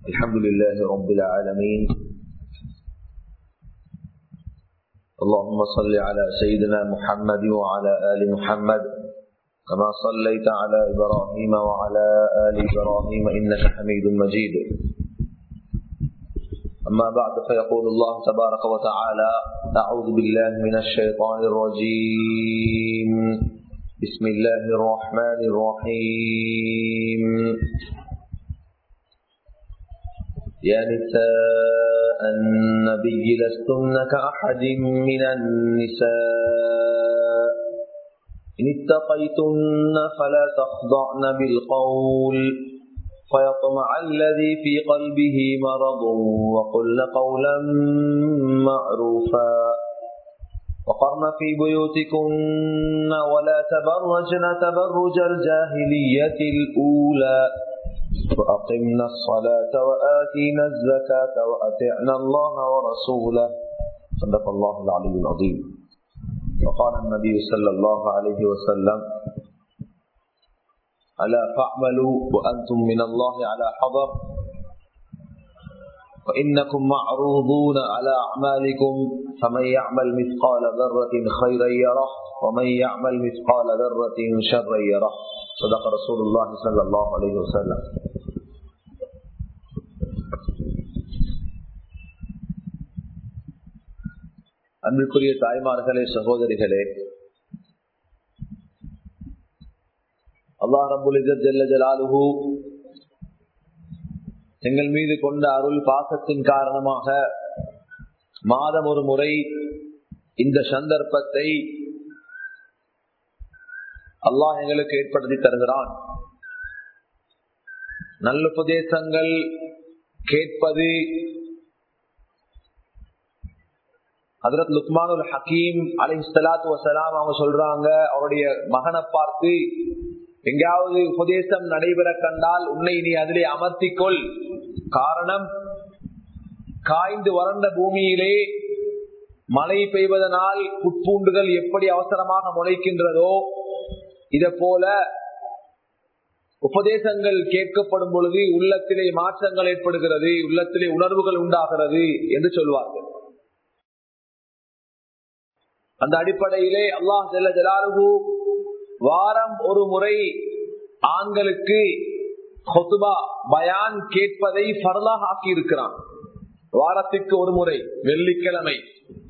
الحمد لله رب العالمين اللهم صل على سيدنا محمد وعلى آل محمد كما صليت على إبراهيم وعلى آل إبراهيم إنك حميد مجيد أما بعد فيقول الله تبارك وتعالى أعوذ بالله من الشيطان الرجيم بسم الله الرحمن الرحيم يا نساء النبي لستن كأحد من النساء إن اتقيتن فلا تخضعن بالقول فيطمع الذي في قلبه مرض وقل قولا معروفا وقرن في بيوتكن ولا تبرجن تبرج الجاهلية الأولى وأقمنا الصلاة وآتينا الزكاة وأطعنا الله ورسوله صدق الله العلي العظيم وقال النبي صلى الله عليه وسلم ألا فاعملوا وأنتم من الله على حضر وإنكم معروضون على أعمالكم فمن يعمل مثقال ذرة خيرا يره ومن يعمل مثقال ذرة شرا يره صدق رسول الله صلى الله عليه وسلم அன்பிற்குரிய தாய்மார்களே சகோதரிகளே அல்லா ரபுல் ஜல்ல ஜலாலுஹு எங்கள் மீது கொண்ட அருள் பாசத்தின் காரணமாக மாதம் ஒரு முறை இந்த சந்தர்ப்பத்தை அல்லாஹ் எங்களுக்கு ஏற்படுத்தி தருகிறான் நல்லுபதேசங்கள் கேட்பது ஹதரத் லுக்மானுல் ஹக்கீம் அலி சலாத்து வசலாம் அவங்க சொல்றாங்க அவருடைய மகனை பார்த்து எங்காவது உபதேசம் நடைபெற கண்டால் உன்னை நீ அதிலே அமர்த்திக்கொள் காரணம் காய்ந்து வறண்ட பூமியிலே மழை பெய்வதனால் புட்பூண்டுகள் எப்படி அவசரமாக முளைக்கின்றதோ இத போல உபதேசங்கள் கேட்கப்படும் பொழுது உள்ளத்திலே மாற்றங்கள் ஏற்படுகிறது உள்ளத்திலே உணர்வுகள் உண்டாகிறது என்று சொல்வார்கள் அந்த அடிப்படையிலே அல்லாஹ் செல்ல ஜலாலுகு வாரம் ஒரு முறை ஆண்களுக்கு ஹொசுபா பயான் கேட்பதை பரலாக ஆக்கி இருக்கிறான் வாரத்திற்கு ஒரு முறை வெள்ளிக்கிழமை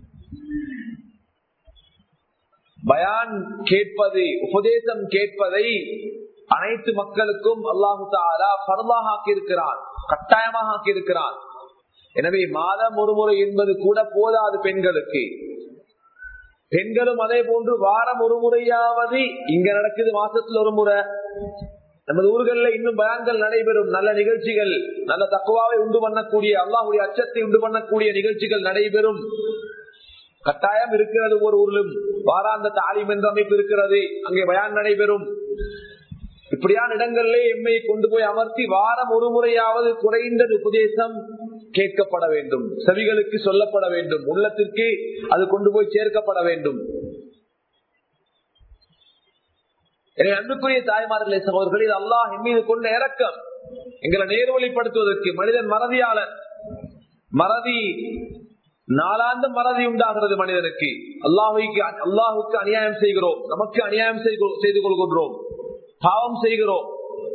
பயான் கேட்பது உபதேசம் கேட்பதை அனைத்து மக்களுக்கும் அல்லாஹு தாலா பரலாக ஆக்கியிருக்கிறான் கட்டாயமாக ஆக்கியிருக்கிறான் எனவே மாதம் ஒரு முறை என்பது கூட போதாது பெண்களுக்கு பெண்களும் அதே போன்று வாரம் ஒரு முறையாவது இங்க நடக்குது மாசத்துல ஒரு முறை நமது ஊர்களில் இன்னும் பயான்கள் நடைபெறும் நல்ல நிகழ்ச்சிகள் நல்ல தக்குவாவை உண்டு பண்ணக்கூடிய அல்லாஹுடைய அச்சத்தை உண்டு பண்ணக்கூடிய நிகழ்ச்சிகள் நடைபெறும் கட்டாயம் இருக்கிறது ஒரு ஊரிலும் வாராந்த தாலிம் என்ற அமைப்பு இருக்கிறது அங்கே பயான் நடைபெறும் இப்படியான இடங்களிலே எம்மை கொண்டு போய் அமர்த்தி வாரம் ஒரு முறையாவது குறைந்தது உபதேசம் கேட்கப்பட வேண்டும் செவிகளுக்கு சொல்லப்பட வேண்டும் உள்ளத்திற்கு அது கொண்டு போய் சேர்க்கப்பட வேண்டும் எனவே அன்புக்குரிய தாய்மார்களே சகோதரர்கள் இது அல்லாஹ் மீது கொண்ட இறக்கம் எங்களை நேர்வழிப்படுத்துவதற்கு மனிதன் மறதியாளன் மறதி நாளாந்து மறதி உண்டாகிறது மனிதனுக்கு அல்லாஹுக்கு அல்லாஹுக்கு அநியாயம் செய்கிறோம் நமக்கு அநியாயம் செய்து கொள்கின்றோம் பாவம் செய்கிறோம்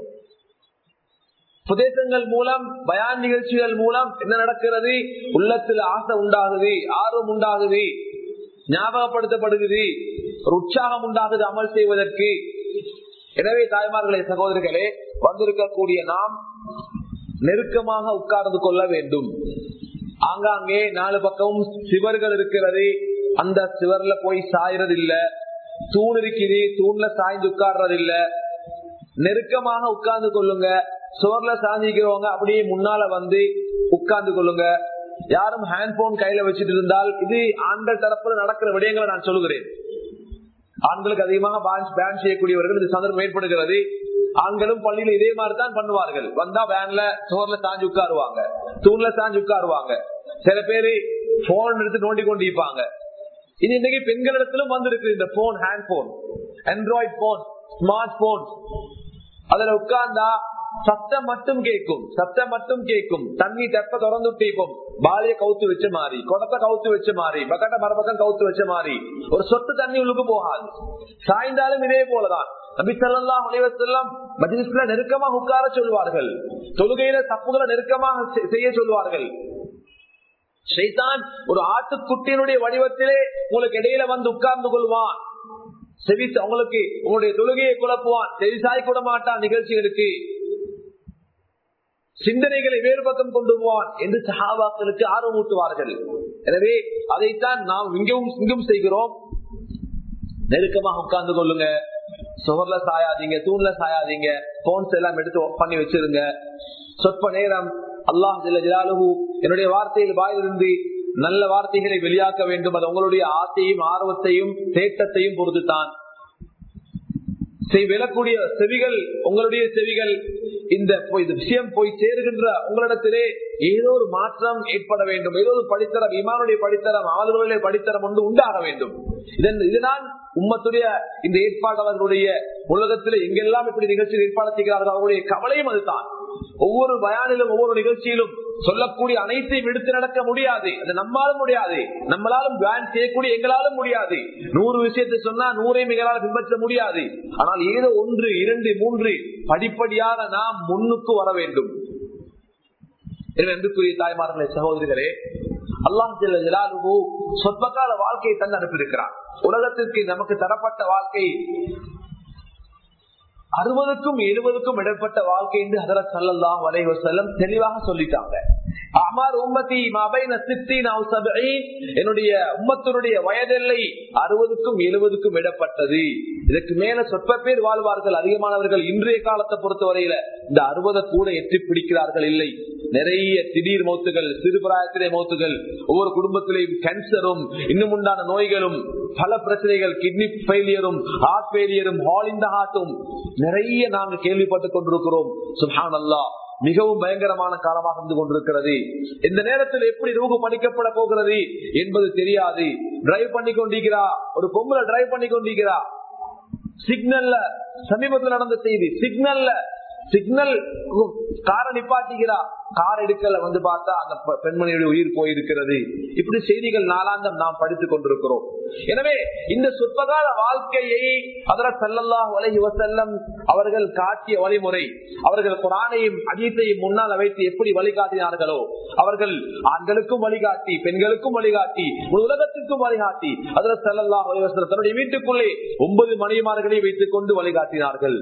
உபதேசங்கள் மூலம் பயான் நிகழ்ச்சிகள் மூலம் என்ன நடக்கிறது உள்ளத்தில் ஆசை உண்டாகுது ஆர்வம் உண்டாகுது ஞாபகப்படுத்தப்படுகிறது ஒரு உற்சாகம் உண்டாகுது அமல் செய்வதற்கு எனவே தாய்மார்களே சகோதரிகளே வந்திருக்கக்கூடிய நாம் நெருக்கமாக உட்கார்ந்து கொள்ள வேண்டும் ஆங்காங்கே நாலு பக்கமும் சிவர்கள் இருக்கிறது அந்த சிவர்ல போய் சாயறது இல்ல தூண் இருக்குது தூண்ல சாய்ந்து உட்கார்றது இல்ல நெருக்கமாக உட்கார்ந்து கொள்ளுங்க சுவர்ல சாஞ்சிக்கிறவங்க அப்படியே முன்னால வந்து உட்கார்ந்து கொள்ளுங்க யாரும் ஹேண்ட் போன் கையில வச்சுட்டு இருந்தால் இது ஆண்கள் தரப்புல நடக்கிற விடயங்களை நான் சொல்லுகிறேன் ஆண்களுக்கு அதிகமாக பேன் செய்யக்கூடியவர்கள் இது சந்தர்ப்பம் ஏற்படுகிறது ஆண்களும் பள்ளியில இதே மாதிரி தான் பண்ணுவார்கள் வந்தா வேன்ல சோர்ல சாஞ்சு உட்காருவாங்க தூண்ல சாஞ்சு உட்காருவாங்க சில பேரு போன் எடுத்து நோண்டி கொண்டு இருப்பாங்க இது இன்னைக்கு பெண்களிடத்திலும் வந்திருக்கு இந்த phone hand phone android phone smart phone அதுல உட்கார்ந்தா சத்தம் மட்டும் கேட்கும் சத்தம் மட்டும் கேட்கும் தண்ணி தெப்ப திறந்து தீப்போம் பாலிய கவுத்து வச்ச மாதிரி குடத்தை கவுத்து வச்ச மாதிரி பக்கட்ட மரபக்கம் கவுத்து வச்ச மாதிரி ஒரு சொட்டு தண்ணி உள்ளுக்கு போகாது சாய்ந்தாலும் இதே போலதான் நபி ஸல்லல்லாஹு அலைஹி வஸல்லம் மஜ்லிஸ்ல நெருக்கமாக உட்கார சொல்வார்கள் தொழுகையில தப்புகளை நெருக்கமாக செ- செய்ய சொல்வார்கள் ஷைத்தான் ஒரு ஆட்டுக்குட்டியினுடைய வடிவத்திலே உங்களுக்கு இடையில வந்து உட்கார்ந்து கொள்வான் செவி உங்களுக்கு உங்களுடைய தொழுகையை குழப்புவான் செவிசாய் கூட மாட்டான் நிகழ்ச்சிகளுக்கு சிந்தனைகளை வேறு பக்கம் கொண்டு போவான் என்று சஹாபாக்களுக்கு ஆர்வமூட்டுவார்கள் எனவே அதைத்தான் நாம் இங்கும் இங்கும் செய்கிறோம் நெருக்கமாக உட்கார்ந்து கொள்ளுங்க சுவர்ல சாயாதீங்க தூண்ல சாயாதீங்க போன்ஸ் எல்லாம் எடுத்து off பண்ணி வச்சிருங்க சொற்ப நேரம் அல்லாஹ் ஜல்ல ஜலாலுஹு என்னுடைய வார்த்தையில் வாயிலிருந்து நல்ல வார்த்தைகளை வெளியாக்க வேண்டும் அது உங்களுடைய ஆசையும் ஆர்வத்தையும் தேட்டத்தையும் பொறுத்துத்தான் செய் விழக்கூடிய செவிகள் உங்களுடைய செவிகள் இந்த போய் இந்த விஷயம் போய் சேருகின்ற உங்களிடத்திலே ஏதோ ஒரு மாற்றம் ஏற்பட வேண்டும் ஏதோ ஒரு படித்தரம் இமானுடைய படித்தரம் ஆளுகளுடைய படித்தரம் ஒன்று உண்டாக வேண்டும் இதன் இதுதான் உம்மத்துடைய இந்த ஏற்பாட்டாளர்களுடைய உலகத்திலே எங்கெல்லாம் இப்படி நிகழ்ச்சியில் ஏற்பாடு செய்கிறார்கள் அவருடைய கவலையும் அதுதான் ஒவ்வொரு பயானிலும் ஒவ்வொரு நிகழ்ச்சியிலும் சொல்லக்கூடிய அனைத்தையும் எடுத்து நடக்க முடியாது அது நம்மாலும் முடியாது நம்மளாலும் பிளான் செய்யக்கூடிய எங்களாலும் முடியாது நூறு விஷயத்தை சொன்னா நூறையும் எங்களால் பின்பற்ற முடியாது ஆனால் ஏதோ ஒன்று இரண்டு மூன்று படிப்படியாக நாம் முன்னுக்கு வர வேண்டும் எனவே அன்புக்குரிய தாய்மார்களே சகோதரிகளே அல்லாஹ் ஜல்ல ஜலாலுஹு சொற்பகால வாழ்க்கையை தந்து அனுப்பியிருக்கிறார் உலகத்திற்கு நமக்கு தரப்பட்ட வாழ்க்கை அறுபதுக்கும் எழுபதுக்கும் இடைப்பட்ட வாழ்க்கை என்று ஹதரத் சல்லல்லாஹு அலைஹி வஸல்லம் தெளிவாக சொல்லிட்டாங்க அமர் உம்மதி மபைன சித்தீன் அவ் சபஈன் என்னுடைய உம்மத்தினுடைய வயதெல்லை அறுபதுக்கும் எழுபதுக்கும் இடப்பட்டது இதற்கு மேல சொற்ப பேர் வாழ்வார்கள் அதிகமானவர்கள் இன்றைய காலத்தை பொறுத்தவரையில இந்த அறுபதை கூட எட்டி பிடிக்கிறார்கள் இல்லை நிறைய திடீர் மௌத்துகள் சிறுபிராயத்திலே மௌத்துகள் ஒவ்வொரு குடும்பத்திலேயும் கேன்சரும் இன்னும் உண்டான நோய்களும் பல பிரச்சனைகள் கிட்னி ஃபெயிலியரும் ஹார்ட் ஃபெயிலியரும் ஹால் இந்த ஹார்ட்டும் நிறைய நாங்கள் கேள்விப்பட்டுக் கொண்டிருக்கிறோம் சுஹான் அல்லா மிகவும் பயங்கரமான காலமாக இருந்து கொண்டிருக்கிறது இந்த நேரத்தில் எப்படி ரூபு படிக்கப்பட போகிறது என்பது தெரியாது டிரைவ் பண்ணி கொண்டிருக்கிறா ஒரு பொம்பளை டிரைவ் பண்ணி கொண்டிருக்கிறா சிக்னல்ல சமீபத்தில் நடந்த செய்தி சிக்னல்ல சிக்னல் காரை நிப்பாட்டிக்கிறா கார் எடுக்கல வந்து பார்த்தா அந்த பெ- பெண்மணியுடைய உயிர் போயிருக்கிறது இப்படி செய்திகள் நாளாந்தம் நாம் படித்துக் கொண்டிருக்கிறோம் எனவே இந்த சொற்பகால வாழ்க்கையை அதர செல்லல்லாஹ் உலகி வசல்லம் அவர்கள் காட்டிய வழிமுறை அவர்கள் குரானையும் அதீத்தையும் முன்னால் வைத்து எப்படி வழிகாட்டினார்களோ அவர்கள் ஆண்களுக்கும் வழிகாட்டி பெண்களுக்கும் வழிகாட்டி முழு உலகத்திற்கும் வழிகாட்டி அதர செல்லல்லாஹ் உலகி வசல்லம் தன்னுடைய வீட்டுக்குள்ளே ஒன்பது மணிமார்களை வைத்துக் கொண்டு வழிகாட்டினார்கள்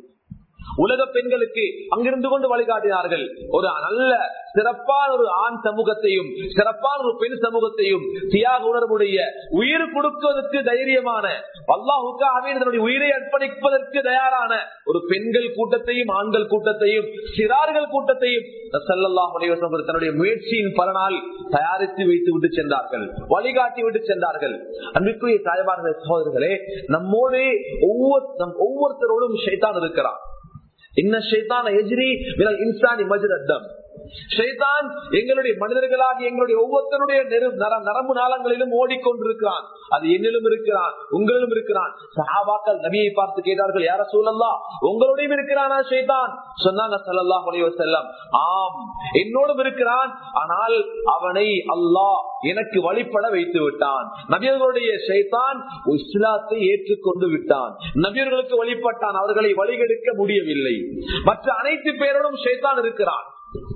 உலக பெண்களுக்கு அங்கிருந்து கொண்டு வழிகாட்டினார்கள் ஒரு நல்ல சிறப்பான ஒரு ஆண் சமூகத்தையும் சிறப்பான ஒரு பெண் சமூகத்தையும் தியாக உணர்வுடைய உயிர் கொடுப்பதற்கு தைரியமான அல்லாஹுக்காக தன்னுடைய உயிரை அர்ப்பணிப்பதற்கு தயாரான ஒரு பெண்கள் கூட்டத்தையும் ஆண்கள் கூட்டத்தையும் சிறார்கள் கூட்டத்தையும் ஸல்லல்லாஹு அலைஹி வஸல்லம் தன்னுடைய முயற்சியின் பலனால் தயாரித்து வைத்து விட்டு சென்றார்கள் வழிகாட்டி விட்டு சென்றார்கள் அன்பிற்குரிய தாய்மார்கள் சகோதரர்களே நம்மோடு ஒவ்வொரு நம் ஒவ்வொருத்தரோடும் ஷைத்தான் இருக்கிறான் இன்ன ஷைத்தான எஜிரி மினல் இன்சானி மஜ்ரத்தம் ஷைத்தான் எங்களுடைய மனிதர்களாகி எங்களுடைய ஒவ்வொருத்தருடைய நெரு- நர- நரம்பு நாளங்களிலும் ஓடிக்கொண்டிருக்கிறான் அது என்னிலும் இருக்கிறான் உங்களிலும் இருக்கிறான் சஹாபாக்கள் நபியை பார்த்து கேட்டார்கள் யார சூழல்லா உங்களோடையும் இருக்கிறானா ஷைத்தான் சொன்னாங்க ஸல்லல்லாஹு அலைஹி வஸல்லம் ஆம் என்னோடும் இருக்கிறான் ஆனால் அவனை அல்லாஹ் எனக்கு வழிபட வைத்து விட்டான் நபியர்களுடைய ஷைத்தான் இஸ்லாத்தை ஏற்றுக்கொண்டு விட்டான் நபியர்களுக்கு வழிபட்டான் அவர்களை வழிகெடுக்க முடியவில்லை மற்ற அனைத்து பேரோடும் ஷைத்தான் இருக்கிறான்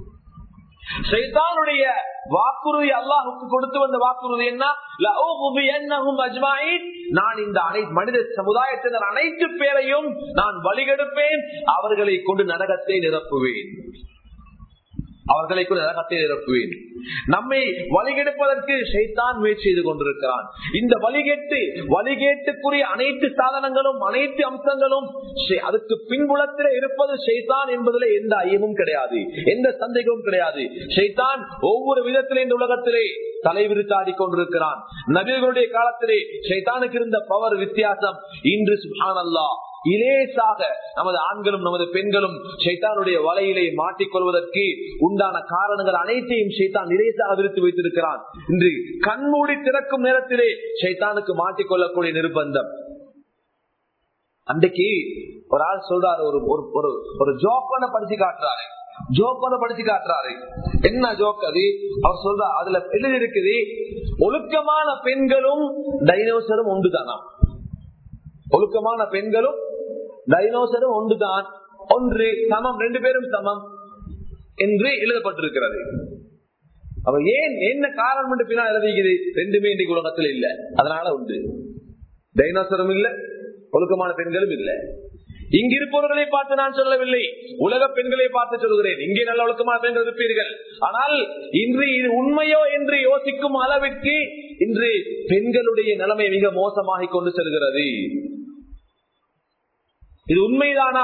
ஷைத்தானுடைய வாக்குறுதி அல்லாஹுக்கு கொடுத்து வந்த வாக்குறுதி என்ன லஅுகுபியன்னஹும் அஜ்மாயின். நான் இந்த அனைத்து மனித சமுதாயத்தினர் அனைத்து பேரையும் நான் வழிகெடுப்பேன் அவர்களை கொண்டு நரகத்தை நிரப்புவேன் அவர்களை கூட நரகத்தை நிரப்புவேன் நம்மை வழிகெடுப்பதற்கு ஷைத்தான் முயற்சி செய்து கொண்டிருக்கிறான் இந்த வழிகேட்டு வழிகேட்டுக்குரிய அனைத்து சாதனங்களும் அனைத்து அம்சங்களும் ஷை- அதுக்கு பின்புலத்தில் இருப்பது ஷைத்தான் என்பதில் எந்த ஐயமும் கிடையாது எந்த சந்தேகமும் கிடையாது ஷைத்தான் ஒவ்வொரு விதத்திலே இந்த உலகத்திலே தலைவிரித்தாடி கொண்டிருக்கிறான் நபிகளுடைய காலத்திலே ஷைத்தானுக்கு இருந்த பவர் வித்தியாசம் இன்று சுஹான் இலேசாக நமது ஆண்களும் நமது பெண்களும் ஷைத்தானுடைய வலையிலே மாட்டிக்கொள்வதற்கு உண்டான காரணங்கள் அனைத்தையும் ஷைத்தான் இலேசாக விரித்து வைத்திருக்கிறான் இன்று கண்மூடி திறக்கும் நேரத்திலே ஷைத்தானுக்கு மாட்டிக்கொள்ளக்கூடிய நிர்பந்தம் அன்றைக்கு ஒரு ஆள் சொல்றாரு ஒரு ஒரு ஒரு ஒரு ஜோக்கனை படிச்சு காட்டுறாரு ஜோக்கனை படிச்சு காட்டுறாரு என்ன ஜோக் அது அவர் சொல்ற அதுல எழுதி இருக்குது ஒழுக்கமான பெண்களும் டைனோசரும் ஒன்றுதானா ஒழுக்கமான பெண்களும் டைனோசரும் ஒன்றுதான் ஒன்று சமம் ரெண்டு பேரும் சமம் என்று எழுதப்பட்டிருக்கிறது அவ ஏன் என்ன காரணம் என்று பின்னால் எழுதிக்குது ரெண்டுமே இன்றைக்கு உலகத்தில் இல்ல அதனால உண்டு டைனோசரும் இல்ல ஒழுக்கமான பெண்களும் இல்ல இங்க இருப்பவர்களை பார்த்து நான் சொல்லவில்லை உலக பெண்களை பார்த்து சொல்கிறேன் இங்கே நல்ல ஒழுக்கமான பெண்கள் இருப்பீர்கள் ஆனால் இன்று இது உண்மையோ என்று யோசிக்கும் அளவிற்கு இன்று பெண்களுடைய நிலைமை மிக மோசமாகி கொண்டு செல்கிறது இது உண்மைதானா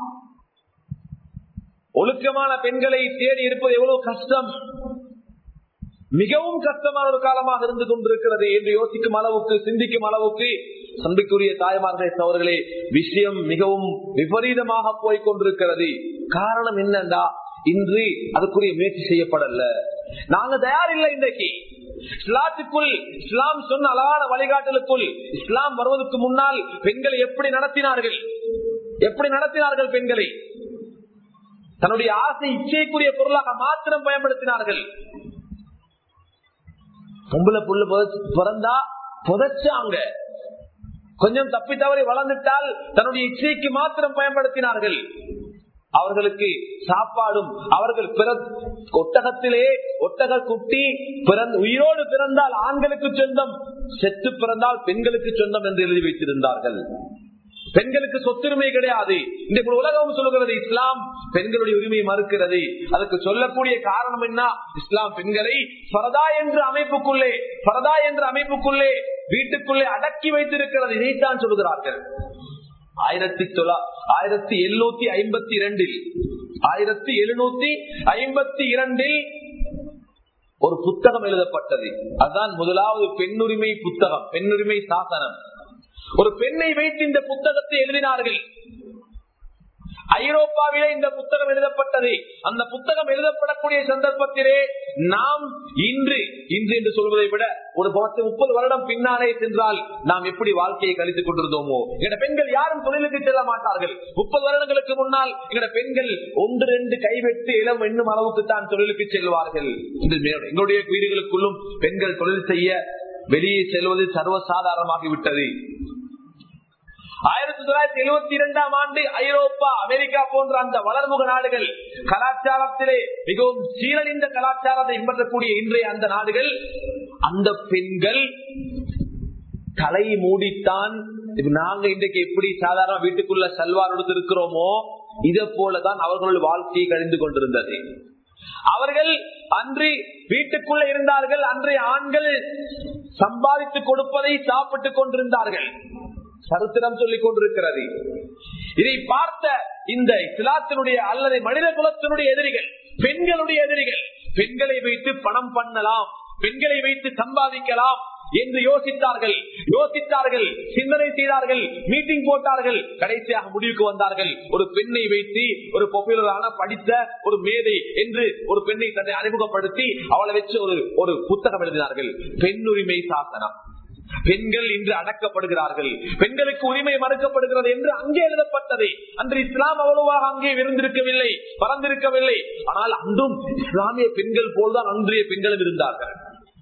ஒழுக்கமான பெண்களை தேடி இருப்பது எவ்வளவு கஷ்டம் மிகவும் கஷ்டமான ஒரு காலமாக இருந்து கொண்டிருக்கிறது என்று யோசிக்கும் அளவுக்கு சிந்திக்கும் அளவுக்கு சண்பைக்குரிய தாய்மார்களே சவர்களே விஷயம் மிகவும் விபரீதமாக போய் கொண்டிருக்கிறது காரணம் என்னண்டா இன்று அதுக்குரிய முயற்சி செய்யப்படல நாங்க தயாரில்லை இன்றைக்கு இஸ்லாத்துக்குள் இஸ்லாம் சொன்ன அழகான வழிகாட்டலுக்குள் இஸ்லாம் வருவதற்கு முன்னால் பெண்களை எப்படி நடத்தினார்கள் எப்படி நடத்தினார்கள் பெண்களை தன்னுடைய ஆசை இச்சைக்குரிய பொருளாக மாத்திரம் பயன்படுத்தினார்கள் பொம்பளை புள்ள பிறந்தா புதைச்சாங்க கொஞ்சம் தப்பி தவறி வளர்ந்துட்டால் தன்னுடைய இச்சைக்கு மாத்திரம் பயன்படுத்தினார்கள் அவர்களுக்கு சாப்பாடும் அவர்கள் ஒட்டகத்திலே ஒட்டக குட்டி உயிரோடு பிறந்தால் ஆண்களுக்கு சொந்தம் செத்து பிறந்தால் பெண்களுக்கு சொந்தம் என்று எழுதி வைத்திருந்தார்கள் பெண்களுக்கு சொத்துரிமை கிடையாது இந்த உலகம் சொல்லுகிறது இஸ்லாம் பெண்களுடைய உரிமையை மறுக்கிறது அதுக்கு சொல்லக்கூடிய காரணம் என்ன இஸ்லாம் பெண்களை பரதா என்ற அமைப்புக்குள்ளே பரதா என்ற அமைப்புக்குள்ளே வீட்டுக்குள்ளே அடக்கி வைத்திருக்கிறது இதைத்தான் சொல்லுகிறார்கள் ஆயிரத்தி தொள்ளா ஆயிரத்தி எழுநூத்தி ஐம்பத்தி இரண்டில் ஆயிரத்தி எழுநூத்தி ஐம்பத்தி இரண்டில் ஒரு புத்தகம் எழுதப்பட்டது அதுதான் முதலாவது பெண்ணுரிமை புத்தகம் பெண்ணுரிமை சாசனம் ஒரு பெண்ணை வைத்து இந்த புத்தகத்தை எழுதினார்கள் ஐரோப்பாவிலே இந்த புத்தகம் எழுதப்பட்டது அந்த புத்தகம் எழுதப்படக்கூடிய சந்தர்ப்பத்திலே நாம் இன்று இன்று என்று சொல்வதை விட ஒரு பத்து முப்பது வருடம் பின்னாலே சென்றால் நாம் எப்படி வாழ்க்கையை கழித்துக் கொண்டிருந்தோமோ எங்க பெண்கள் யாரும் தொழிலுக்கு செல்ல மாட்டார்கள் முப்பது வருடங்களுக்கு முன்னால் எங்க பெண்கள் ஒன்று ரெண்டு கைவெட்டு இளம் என்னும் அளவுக்கு தான் தொழிலுக்கு செல்வார்கள் எங்களுடைய வீடுகளுக்குள்ளும் பெண்கள் தொழில் செய்ய வெளியே செல்வது சர்வசாதாரணமாகிவிட்டது ஆயிரத்தி தொள்ளாயிரத்தி எழுபத்தி இரண்டாம் ஆண்டு ஐரோப்பா அமெரிக்கா போன்ற அந்த வளர்முக நாடுகள் கலாச்சாரத்திலே மிகவும் சீரழிந்த கலாச்சாரத்தை பின்பற்றக்கூடிய இன்றைய அந்த நாடுகள் அந்த பெண்கள் தலை மூடித்தான் நாங்க இன்றைக்கு எப்படி சாதாரண வீட்டுக்குள்ள சல்வார் எடுத்திருக்கிறோமோ இதை போலதான் அவர்களுடைய வாழ்க்கையை கழிந்து கொண்டிருந்தது அவர்கள் அன்று வீட்டுக்குள்ள இருந்தார்கள் அன்றைய ஆண்கள் சம்பாதித்து கொடுப்பதை சாப்பிட்டுக் கொண்டிருந்தார்கள் சரித்திரம் சொல்லிக் கொண்டிருக்கிறது இதை பார்த்த இந்த இஸ்லாத்தினுடைய அல்லது மனித குலத்தினுடைய எதிரிகள் பெண்களுடைய எதிரிகள் பெண்களை வைத்து பணம் பண்ணலாம் பெண்களை வைத்து சம்பாதிக்கலாம் என்று யோசித்தார்கள் யோசித்தார்கள் சிந்தனை செய்தார்கள் மீட்டிங் போட்டார்கள் கடைசியாக முடிவுக்கு வந்தார்கள் ஒரு பெண்ணை வைத்து ஒரு பாப்புலரான படித்த ஒரு மேதை என்று ஒரு பெண்ணை தன்னை அறிமுகப்படுத்தி அவளை வச்சு ஒரு ஒரு புத்தகம் எழுதினார்கள் பெண்ணுரிமை சாசனம் பெண்கள் இன்று அடக்கப்படுகிறார்கள் பெண்களுக்கு உரிமை மறுக்கப்படுகிறது என்று அங்கே எழுதப்பட்டது அன்று இஸ்லாம் அவ்வளவாக அங்கே விருந்திருக்கவில்லை பறந்திருக்கவில்லை ஆனால் அன்றும் இஸ்லாமிய பெண்கள் போல்தான் அன்றைய பெண்களும் இருந்தார்கள்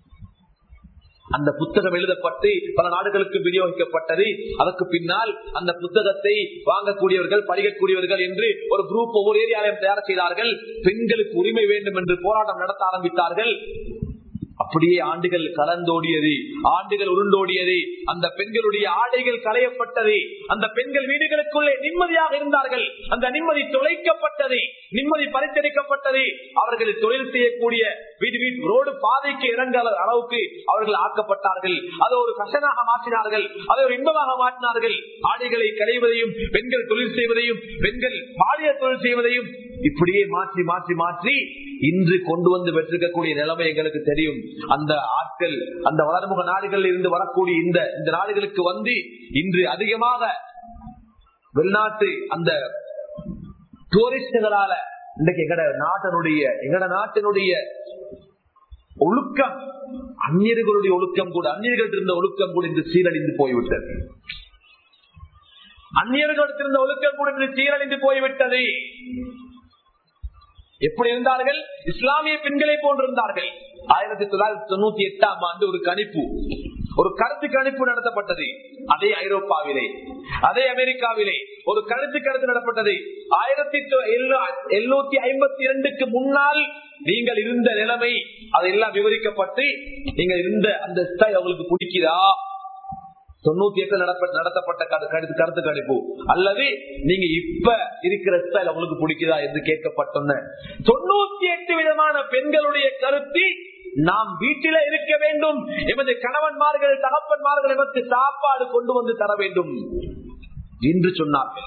அந்த புத்தகம் எழுதப்பட்டு பல நாடுகளுக்கு விநியோகிக்கப்பட்டது அதற்கு பின்னால் அந்த புத்தகத்தை வாங்கக்கூடியவர்கள் படிக்கக்கூடியவர்கள் என்று ஒரு குரூப் ஒவ்வொரு ஏரியாவையும் தயார் செய்தார்கள் பெண்களுக்கு உரிமை வேண்டும் என்று போராட்டம் நடத்த ஆரம்பித்தார்கள் அப்படியே ஆண்டுகள் கலந்தோடியது ஆண்டுகள் உருண்டோடியது அந்த பெண்களுடைய ஆடைகள் களையப்பட்டது அந்த பெண்கள் வீடுகளுக்குள்ளே நிம்மதியாக இருந்தார்கள் அந்த நிம்மதி தொலைக்கப்பட்டது நிம்மதி பரிசளிக்கப்பட்டது அவர்கள் தொழில் செய்யக்கூடிய வீடு வீட்டு ரோடு பாதைக்கு இறங்க அளவுக்கு அவர்கள் ஆக்கப்பட்டார்கள் அதை ஒரு கஷனாக மாற்றினார்கள் அதை ஒரு இன்பமாக மாற்றினார்கள் ஆடைகளை களைவதையும் பெண்கள் தொழில் செய்வதையும் பெண்கள் பாலிய தொழில் செய்வதையும் இப்படியே மாற்றி மாற்றி மாற்றி இன்று கொண்டு வந்து பெற்றிருக்கக்கூடிய நிலைமை எங்களுக்கு தெரியும் அந்த ஆட்கள் அந்த வளர்முக நாடுகளில் இருந்து வரக்கூடிய இந்த இந்த நாடுகளுக்கு வந்து இன்று அதிகமாக வெளிநாட்டு அந்த டூரிஸ்டுகளால இன்றைக்கு எங்கட நாட்டினுடைய எங்கட நாட்டினுடைய ஒழுக்கம் அந்நியர்களுடைய ஒழுக்கம் கூட அந்நியர்கள் இருந்த ஒழுக்கம் கூட இன்று சீரழிந்து போய்விட்டது அந்நியர்களிடத்திருந்த ஒழுக்கம் கூட இன்று சீரழிந்து போய்விட்டது எப்படி இருந்தார்கள் இஸ்லாமிய பெண்களை போன்றிருந்தார்கள் ஆயிரத்தி தொள்ளாயிரத்தி தொண்ணூத்தி எட்டாம் ஆண்டு ஒரு கணிப்பு ஒரு கருத்து கணிப்பு நடத்தப்பட்டது அதே ஐரோப்பாவிலே அதே அமெரிக்காவிலே ஒரு கருத்து கருத்து நடத்தப்பட்டது ஆயிரத்தி எழுநூத்தி ஐம்பத்தி இரண்டுக்கு முன்னால் நீங்கள் இருந்த நிலைமை அதெல்லாம் விவரிக்கப்பட்டு நீங்கள் இருந்த அந்த ஸ்டைல் உங்களுக்கு பிடிக்குதா தொண்ணூத்தி எட்டு நடத்தப்பட்ட கருத்து கருத்து கணிப்பு அல்லது நீங்க இப்ப இருக்கிற ஸ்டைல் உங்களுக்கு பிடிக்குதா என்று கேட்கப்பட்டோன்ன தொண்ணூத்தி எட்டு விதமான பெண்களுடைய கருத்து நாம் வீட்டில இருக்க வேண்டும் எமது கணவன்மார்கள் தகப்பன்மார்கள் எமக்கு சாப்பாடு கொண்டு வந்து தர வேண்டும் என்று சொன்னார்கள்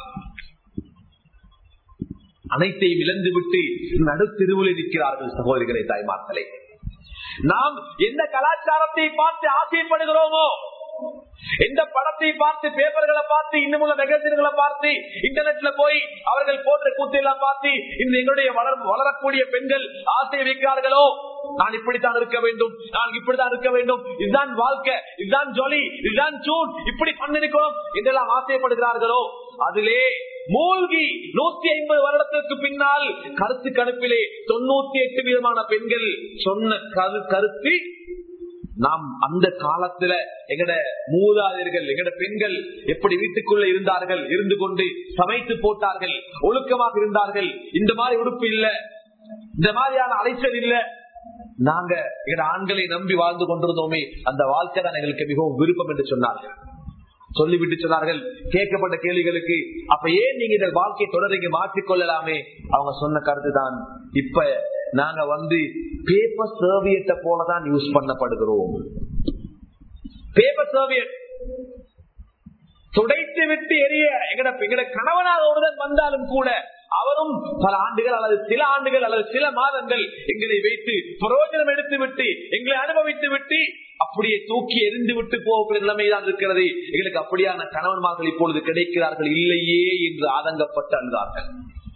அனைத்தையும் இழந்து விட்டு நடுத்தெருவில் இருக்கிறார்கள் சகோதரிகளை தாய்மார்களே நாம் எந்த கலாச்சாரத்தை பார்த்து ஆசைப்படுகிறோமோ எந்த படத்தை பார்த்து பேப்பர்களை பார்த்து இன்னும் உள்ள மெகசின்களை பார்த்து இன்டர்நெட்ல போய் அவர்கள் போன்ற கூத்தையெல்லாம் பார்த்து இந்த எங்களுடைய வளரக்கூடிய பெண்கள் ஆசை வைக்கிறார்களோ நான் இப்படித்தான் இருக்க வேண்டும் நான் இப்படித்தான் இருக்க வேண்டும் இதுதான் வாழ்க்கை இதுதான் ஜொலி இதுதான் ஜூன் இப்படி பண்ணிருக்கிறோம் என்றெல்லாம் ஆசைப்படுகிறார்களோ அதிலே மூழ்கி நூத்தி ஐம்பது வருடத்திற்கு பின்னால் கருத்து கணிப்பிலே தொண்ணூத்தி எட்டு விதமான பெண்கள் சொன்ன கருத்து நாம் அந்த காலத்துல எங்கட மூதாதையர்கள் எங்கட பெண்கள் எப்படி வீட்டுக்குள்ள இருந்தார்கள் இருந்து கொண்டு சமைத்து போட்டார்கள் ஒழுக்கமாக இருந்தார்கள் இந்த மாதிரி உடுப்பு இல்ல இந்த மாதிரியான அலைச்சல் இல்ல நாங்க எங்கட ஆண்களை நம்பி வாழ்ந்து கொண்டிருந்தோமே அந்த வாழ்க்கை தான் எங்களுக்கு மிகவும் விருப்பம் என்று சொன்னார்கள் சொல்லிவிட்டு சொன்னார்கள் கேட்கப்பட்ட கேள்விகளுக்கு அப்ப ஏன் நீங்க இந்த வாழ்க்கை தொடர்ந்து மாற்றிக் கொள்ளலாமே அவங்க சொன்ன கருத்து தான் இப்ப நாங்க வந்து பேப்பர் சர்வியத்தை போலதான் யூஸ் பண்ணப்படுகிறோம் பேப்பர் சர்வியட் துடைத்து விட்டு எரிய எங்கட எங்கட கணவனாக ஒருதன் வந்தாலும் கூட அவரும் பல ஆண்டுகள் அல்லது சில ஆண்டுகள் அல்லது சில மாதங்கள் எங்களை வைத்து பிரயோஜனம் எடுத்து விட்டு எங்களை அனுபவித்து விட்டு அப்படியே தூக்கி எரிந்து விட்டு போகக்கூடிய நிலைமைதான் இருக்கிறது எங்களுக்கு அப்படியான கணவன்மார்கள் இப்பொழுது கிடைக்கிறார்கள் இல்லையே என்று ஆதங்கப்பட்டு அழுதார்கள்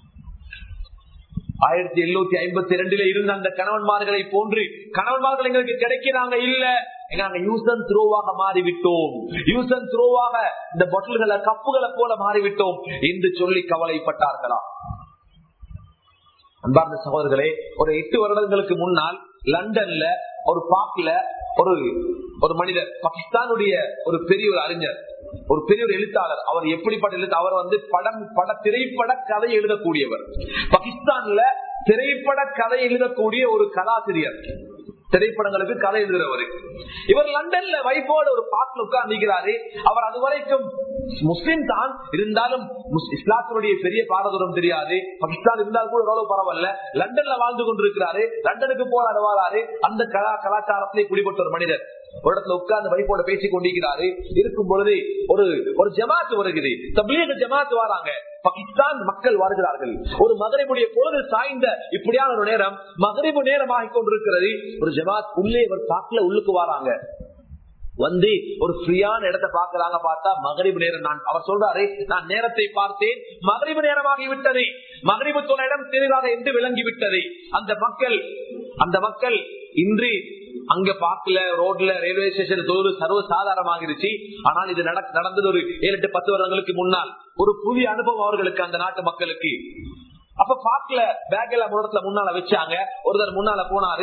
ஆயிரத்தி எழுநூத்தி ஐம்பத்தி ரெண்டுல இருந்த அந்த கணவன்மார்களை போன்று கணவன்மார்கள் எங்களுக்கு கிடைக்கிறாங்க இல்ல நாங்க யூஸ் அண்ட் த்ரோவாக மாறிவிட்டோம் யூஸ் அண்ட் த்ரோவாக இந்த பொட்டல்களை கப்புகளை போல மாறிவிட்டோம் என்று சொல்லி கவலைப்பட்டார்களா அன்பார்ந்த சகோதரர்களே ஒரு எட்டு வருடங்களுக்கு முன்னால் லண்டன்ல ஒரு பாக்ல ஒரு ஒரு மனிதர் பாகிஸ்தானுடைய ஒரு பெரிய ஒரு அறிஞர் ஒரு பெரிய ஒரு எழுத்தாளர் அவர் எப்படிப்பட்ட எழுத்து அவர் வந்து படம் பட திரைப்பட கதை எழுதக்கூடியவர் பாகிஸ்தான்ல திரைப்பட கதை எழுதக்கூடிய ஒரு கதாசிரியர் திரைப்படங்களுக்கு கதை எழுதுறவர் இவர் லண்டன்ல வைஃபோட ஒரு பாட்டில் உட்கார்ந்துக்கிறாரு அவர் அது வரைக்கும் முஸ்லிம் தான் இருந்தாலும் இஸ்லாத்தினுடைய பெரிய பாரதூரம் தெரியாது பாகிஸ்தான் இருந்தாலும் கூட ஓரளவு பரவாயில்ல லண்டன்ல வாழ்ந்து கொண்டிருக்கிறாரு லண்டனுக்கு போராட வராரு அந்த கலா கலாச்சாரத்திலே குடிபட்ட ஒரு மனிதர் ஒரு இடத்துல உட்கார்ந்து வைப்போட பேசிக் கொண்டிருக்கிறாரு இருக்கும் பொழுது ஒரு ஒரு ஜமாத்து வருகிறது தபிலீக ஜமாத்து வராங்க பாகிஸ்தான் மக்கள் வருகிறார்கள் ஒரு மகரிபுடைய பொழுது சாய்ந்த இப்படியான ஒரு நேரம் மகரிபு நேரம் ஆகிக் கொண்டிருக்கிறது ஒரு ஜமாத் உள்ளே ஒரு பாக்கல உள்ளுக்கு வராங்க வந்து ஒரு ஃப்ரீயான இடத்தை பாக்குறாங்க பார்த்தா மகரிபு நேரம் நான் அவர் சொல்றாரு நான் நேரத்தை பார்த்தேன் மகரிபு நேரமாகி விட்டது மகரிபு தொலை இடம் தெளிவாக என்று விளங்கி விட்டது அந்த மக்கள் அந்த மக்கள் இன்று அங்க பாக்கல ரோட்ல ரயில்வே ஸ்டேஷன் தொழில் சர்வ சாதாரணமாகிருச்சு ஆனால் இது நடந்தது ஒரு ஏழு எட்டு பத்து வருடங்களுக்கு முன்னால் ஒரு புதிய அனுபவம் அவர்களுக்கு அந்த நாட்டு மக்களுக்கு அப்ப பாக்கல பேக் எல்லாம் இடத்துல முன்னால வச்சாங்க ஒருத்தர் முன்னால போனாரு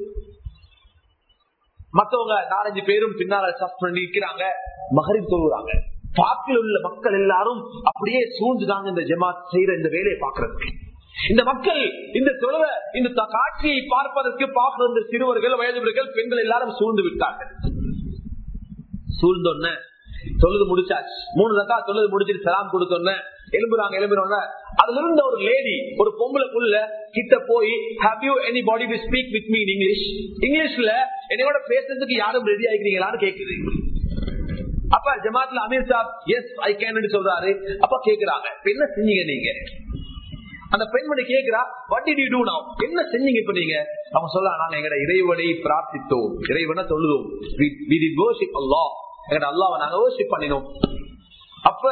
மத்தவங்க நாலஞ்சு பேரும் பின்னால சப் பண்ணி நிற்கிறாங்க மகரிப் தொழுகிறாங்க பாக்கில் உள்ள மக்கள் எல்லாரும் அப்படியே சூழ்ந்துட்டாங்க இந்த ஜமாத் செய்யற இந்த வேலையை பாக்குறதுக்கு இந்த மக்கள் இந்த தொழுவ இந்த காட்சியை பார்ப்பதற்கு பார்க்கிற இந்த சிறுவர்கள் வயதுகள் பெண்கள் எல்லாரும் சூழ்ந்து விட்டார்கள் சூழ்ந்தொன்ன தொழுது முடிச்சாச்சு மூணு ரக்கா தொழுது முடிச்சிட்டு சலாம் கொடுத்தோன்ன எலும்புறாங்க எலும்புறோன்ன அதுல இருந்த ஒரு லேடி ஒரு பொம்பளை புள்ள கிட்ட போய் how you anybody to speak with me in English இங்கிலீஷ்ல என்னோட பேசுறதுக்கு யாரும் ரெடி ஆகிக்கிறீங்களான்னு கேக்குது அப்ப ஜமாத்ல அமீர் சாப் எஸ் ஐ கேன் சொல்றாரு அப்ப கேக்குறாங்க என்ன செஞ்சீங்க நீங்க அந்த பெண்மணி கேக்குறா what did you do now என்ன செஞ்சீங்க இப்ப நீங்க அவங்க சொல்ல நாங்க எங்கட இறைவனை பிரார்த்தித்தோம் இறைவனை தொழுதோம் we did worship Allah எங்கட அல்லாஹ்வை நாங்க worship பண்ணினோம் அப்ப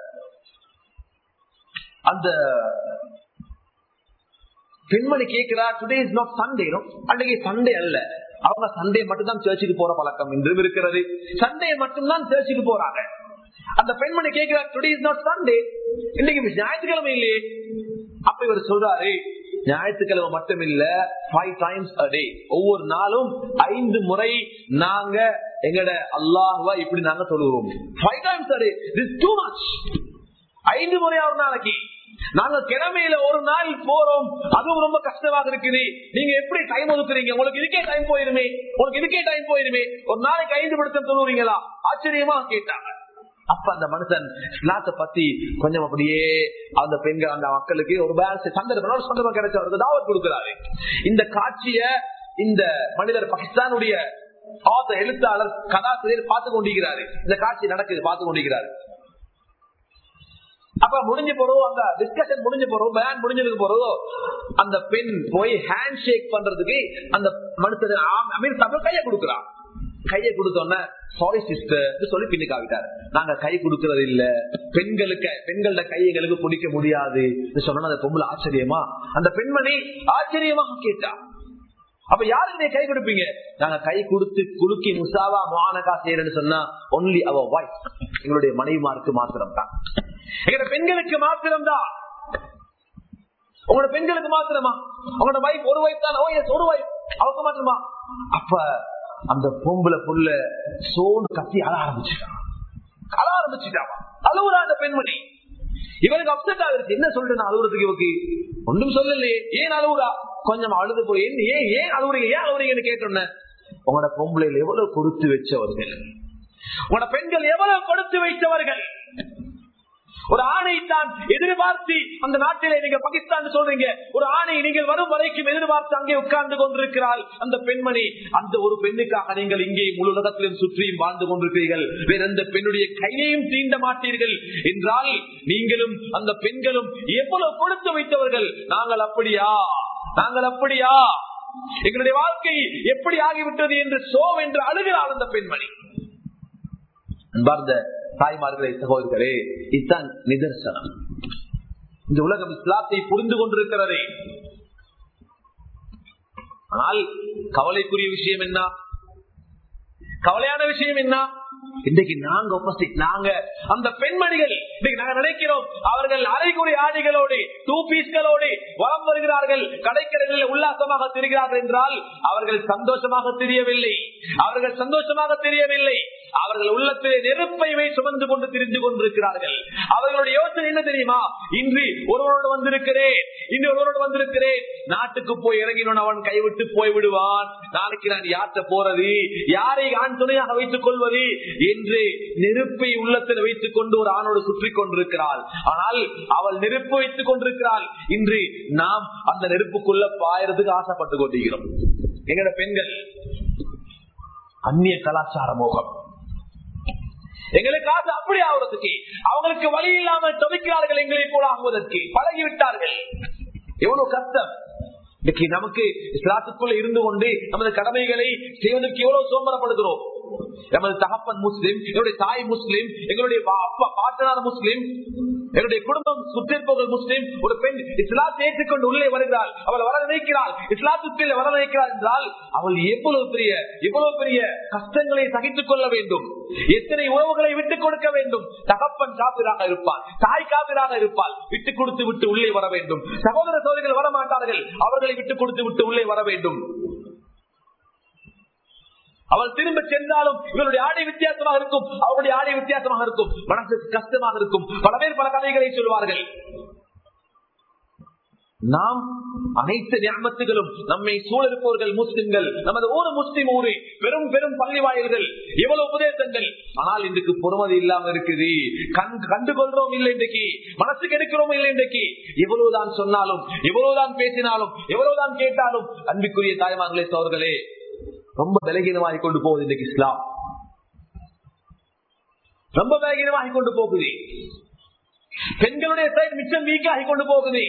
அந்த பெண்மணி கேட்கிறா டுடே இஸ் நாட் சண்டே அன்னைக்கு சண்டே அல்ல அவங்க சண்டே மட்டும் தான் சர்ச்சுக்கு போற பழக்கம் இன்றும் இருக்கிறது சண்டே மட்டும்தான் சர்ச்சுக்கு போறாங்க அந்த பெண்மணி கேட்கிறார் டுடே இஸ் நாட் சண்டே இன்னைக்கு ஞாயிற்றுக்கிழமை இல்லையே அப்ப இவர் சொல்றாரு ஞாயிற்றுக்கிழமை மட்டும் இல்ல ஃபைவ் டைம்ஸ் அ டே ஒவ்வொரு நாளும் ஐந்து முறை நாங்க எங்கட அல்லாஹ்வா இப்படி நாங்க சொல்லுவோம் five times a day this too much ஐந்து முறை ஒரு நாளைக்கு நாங்க கிழமையில ஒரு நாள் போறோம் அதுவும் ரொம்ப கஷ்டமாக இருக்குது நீங்க எப்படி டைம் ஒதுக்குறீங்க உங்களுக்கு இதுக்கே டைம் போயிருமே உங்களுக்கு இதுக்கே டைம் போயிருமே ஒரு நாளைக்கு ஐந்து படுத்த சொல்லுவீங்களா ஆச்சரியமா கேட்டாங்க அப்ப அந்த மனுஷன் இஸ்லாத்தை பத்தி கொஞ்சம் அப்படியே அந்த பெண்கள் அந்த மக்களுக்கு ஒரு பேலன்ஸ் சந்தர்ப்பம் ஒரு சந்தர்ப்பம் கிடைச்சவருக்கு தாவத் கொடுக்கிறாரு இந்த காட்சிய இந்த மனிதர் பாகிஸ்தானுடைய author, எழுத்தாளர் கதாசிரியர் பார்த்து கொண்டிருக்கிறாரு இந்த காட்சி நடக்குது பார்த்து கொண்டிருக்கிறாரு அப்ப முடிஞ்ச போறோம் அந்த டிஸ்கஷன் முடிஞ்ச போறோம் பேன் முடிஞ்சதுக்கு போறோம் அந்த பெண் போய் ஹேண்ட் ஷேக் பண்றதுக்கு அந்த மனுஷன் ஆம், அமீர் சாப்பிட கையை கொடுக்குறான் கையை கொடுத்தோன்ன சாரி சிஸ்டர் சொல்லி பின்னுக்கு ஆகிட்டாரு நாங்க கை கொடுக்கறது இல்ல பெண்களுக்கு பெண்களோட கை எங்களுக்கு பிடிக்க முடியாது சொன்ன அந்த பொம்பளை ஆச்சரியமா அந்த பெண்மணி ஆச்சரியமாக கேட்டா அப்ப யாருக்கு நீங்க கை கொடுப்பீங்க நாங்க கை கொடுத்து குலுக்கி முசாவா மானகா செய்யறேன்னு சொன்னா ஒன்லி அவ வாய்ஸ் எங்களுடைய மனைவிமாருக்கு மாத்திரம் தான் எங்க பெண்களுக்கு மாத்திரம் தான் உங்களோட பெண்களுக்கு மாத்திரமா உங்களோட வைஃப் ஒரு வைஃப் தான் ஓ எஸ் ஒரு வைஃப் அவருக்கு மாத்திரமா அப்ப அந்த பொம்பளை புள்ள சோன் கத்தி அழ ஆரம்பிச்சுட்டான் அழ ஆரம்பிச்சுட்டான் அழுவுறா அந்த பெண்மணி இவனுக்கு அப்செட் ஆகுது என்ன சொல்றேன் அழுகுறதுக்கு இவக்கு ஒன்றும் சொல்லலையே ஏன் அழுகுறா கொஞ்சம் அழுது போய் என்ன ஏன் ஏன் அழுகுறீங்க ஏன் அழுகுறீங்கன்னு கேட்டோன்ன உங்களோட பொம்பளையில் எவ்வளவு கொடுத்து வச்சவர்கள் உங்களோட பெண்கள் எவ்வளவு கொடுத்து வைத்தவர்கள் ஒரு ஆணை தான் எதிர்பார்த்து அந்த நாட்டிலே நீங்க பாகிஸ்தான் சொல்றீங்க ஒரு ஆணை நீங்கள் வரும் வரைக்கும் எதிர்பார்த்து அங்கே உட்கார்ந்து கொண்டிருக்கிறாள் அந்த பெண்மணி அந்த ஒரு பெண்ணுக்காக நீங்கள் இங்கே முழு உலகத்திலும் சுற்றியும் வாழ்ந்து கொண்டிருக்கிறீர்கள் வேற எந்த பெண்ணுடைய கையையும் தீண்ட மாட்டீர்கள் என்றால் நீங்களும் அந்த பெண்களும் எவ்வளவு கொடுத்து வைத்தவர்கள் நாங்கள் அப்படியா நாங்கள் அப்படியா எங்களுடைய வாழ்க்கை எப்படி ஆகிவிட்டது என்று சோ என்று அழுகிறாள் அந்த பெண்மணி அன்பார்ந்த தாய்மார்களே சகோதரர்களே இதுதான் நிதர்சனம் இந்த உலகம் இஸ்லாத்தை புரிந்து கொண்டிருக்கிறது ஆனால் கவலைக்குரிய விஷயம் என்ன கவலையான விஷயம் என்ன இன்றைக்கு நாங்க ஆப்போசிட் நாங்க அந்த பெண்மணிகள் இன்னைக்கு நாங்க நினைக்கிறோம் அவர்கள் அரைகுறை ஆடைகளோடு டூ பீஸ்களோடு வளம் வருகிறார்கள் கடைக்கடைகளில் உல்லாசமாக திரிகிறார்கள் என்றால் அவர்கள் சந்தோஷமாக தெரியவில்லை அவர்கள் சந்தோஷமாக தெரியவில்லை அவர்கள் உள்ளத்திலே நெருப்பைவை சுமந்து கொண்டு திரிந்து கொண்டிருக்கிறார்கள் அவர்களுடைய யோசனை என்ன தெரியுமா இன்று ஒருவரோடு வந்திருக்கிறேன் இன்னொருவரோடு வந்திருக்கிறேன் நாட்டுக்கு போய் இறங்கினோன் அவன் கைவிட்டு போய் விடுவான் நாளைக்கு நான் யார்கிட்ட போறது யாரை ஆண் துணையாக வைத்துக் கொள்வது என்று நெருப்பை உள்ளத்தில் வைத்துக் கொண்டு ஒரு ஆணோடு சுற்றி கொண்டிருக்கிறாள் ஆனால் அவள் நெருப்பு வைத்துக் கொண்டிருக்கிறாள் இன்று நாம் அந்த நெருப்புக்குள்ள பாயறதுக்கு ஆசைப்பட்டு கொண்டிருக்கிறோம் எங்கட பெண்கள் அந்நிய கலாச்சார மோகம் எங்களுக்கு ஆசை அப்படி ஆகுறதுக்கு அவங்களுக்கு வழி இல்லாமல் துவைக்கிறார்கள் எங்களை போல ஆகுவதற்கு பழகிவிட்டார்கள் எவ்வளவு கஷ்டம் இன்னைக்கு நமக்கு இஸ்லாத்துக்குள்ள இருந்து கொண்டு நமது கடமைகளை செய்வதற்கு எவ்வளவு சோம்பரப்படுகிறோம் நமது தகப்பன் முஸ்லிம் எங்களுடைய தாய் முஸ்லிம் எங்களுடைய அப்பா பாட்டனார் முஸ்லிம் என்னுடைய குடும்பம் சுற்றிருப்பவர்கள் முஸ்லிம் ஒரு பெண் இஸ்லாத்தை ஏற்றுக்கொண்டு உள்ளே வருகிறாள் அவள் வர நினைக்கிறாள் இஸ்லாத்துக்குள்ளே வர நினைக்கிறாள் என்றால் அவள் எவ்வளவு பெரிய எவ்வளவு பெரிய கஷ்டங்களை சகித்துக் கொள்ள வேண்டும் எத்தனை உறவுகளை விட்டுக் கொடுக்க வேண்டும் தகப்பன் காப்பிராக இருப்பாள் தாய் காப்பிராக இருப்பாள் விட்டுக் கொடுத்து விட்டு உள்ளே வர வேண்டும் சகோதர சோதரிகள் வர மாட்டார்கள் அவர்களை விட்டுக் கொடுத்து விட்டு உள்ளே வர வேண்டும் அவள் திரும்ப சென்றாலும் இவருடைய ஆடை வித்தியாசமாக இருக்கும் அவருடைய ஆடை வித்தியாசமாக இருக்கும் மனசுக்கு கஷ்டமாக இருக்கும் பல பேர் பல கதைகளை சொல்வார்கள் நாம் அனைத்து ஞாபகத்துகளும் நம்மை சூழலிருப்பவர்கள் முஸ்லிம்கள் நமது ஊரு முஸ்லிம் ஊரு பெரும் பெரும் பள்ளி வாயில்கள் எவ்வளவு உபதேசங்கள் ஆனால் இன்றைக்கு பொறுமதி இல்லாம இருக்குது கண் கண்டுகொள்றோம் இல்லை இன்றைக்கு மனசுக்கு எடுக்கிறோம் இல்லை இன்றைக்கு எவ்வளவுதான் சொன்னாலும் எவ்வளவுதான் பேசினாலும் எவ்வளவுதான் கேட்டாலும் அன்பிற்குரிய தாய்மார்களே சோர்களே ரொம்ப பலகீனமாகி கொண்டு போகுது இன்றைக்கு இஸ்லாம் ரொம்ப பலகீனமாகி கொண்டு போகுது பெண்களுடைய சைடு மிச்சம் வீக்காகி கொண்டு போகுது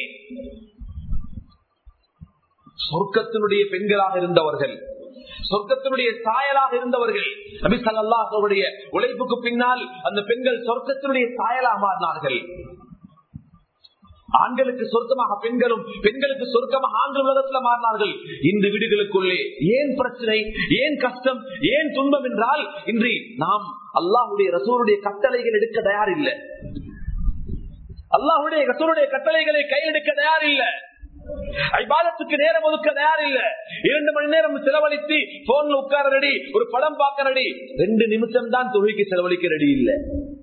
சொர்க்கத்தினுடைய பெண்களாக இருந்தவர்கள் சொர்க்கத்தினுடைய சாயலாக இருந்தவர்கள் நபி சல்லாஹுடைய உழைப்புக்கு பின்னால் அந்த பெண்கள் சொர்க்கத்தினுடைய சாயலாக மாறினார்கள் ஆண்களுக்கு சொர்க்கமாக பெண்களும் பெண்களுக்கு சொர்க்கமாக ஆண்கள் உலகத்துல மாறினார்கள் இந்த வீடுகளுக்குள்ளே ஏன் பிரச்சனை ஏன் கஷ்டம் ஏன் துன்பம் என்றால் இன்றி நாம் அல்லாஹுடைய ரசூருடைய கட்டளைகள் எடுக்க தயார் இல்லை அல்லாஹுடைய ரசூருடைய கட்டளைகளை கையெடுக்க தயார் இல்லை ஐபாதத்துக்கு நேரம் ஒதுக்க தயார் இல்ல இரண்டு மணி நேரம் செலவழித்து போன்ல உட்கார ரெடி ஒரு படம் பார்க்க ரெடி ரெண்டு நிமிஷம் தான் தொழுகைக்கு செலவழிக்க ரெடி இல்ல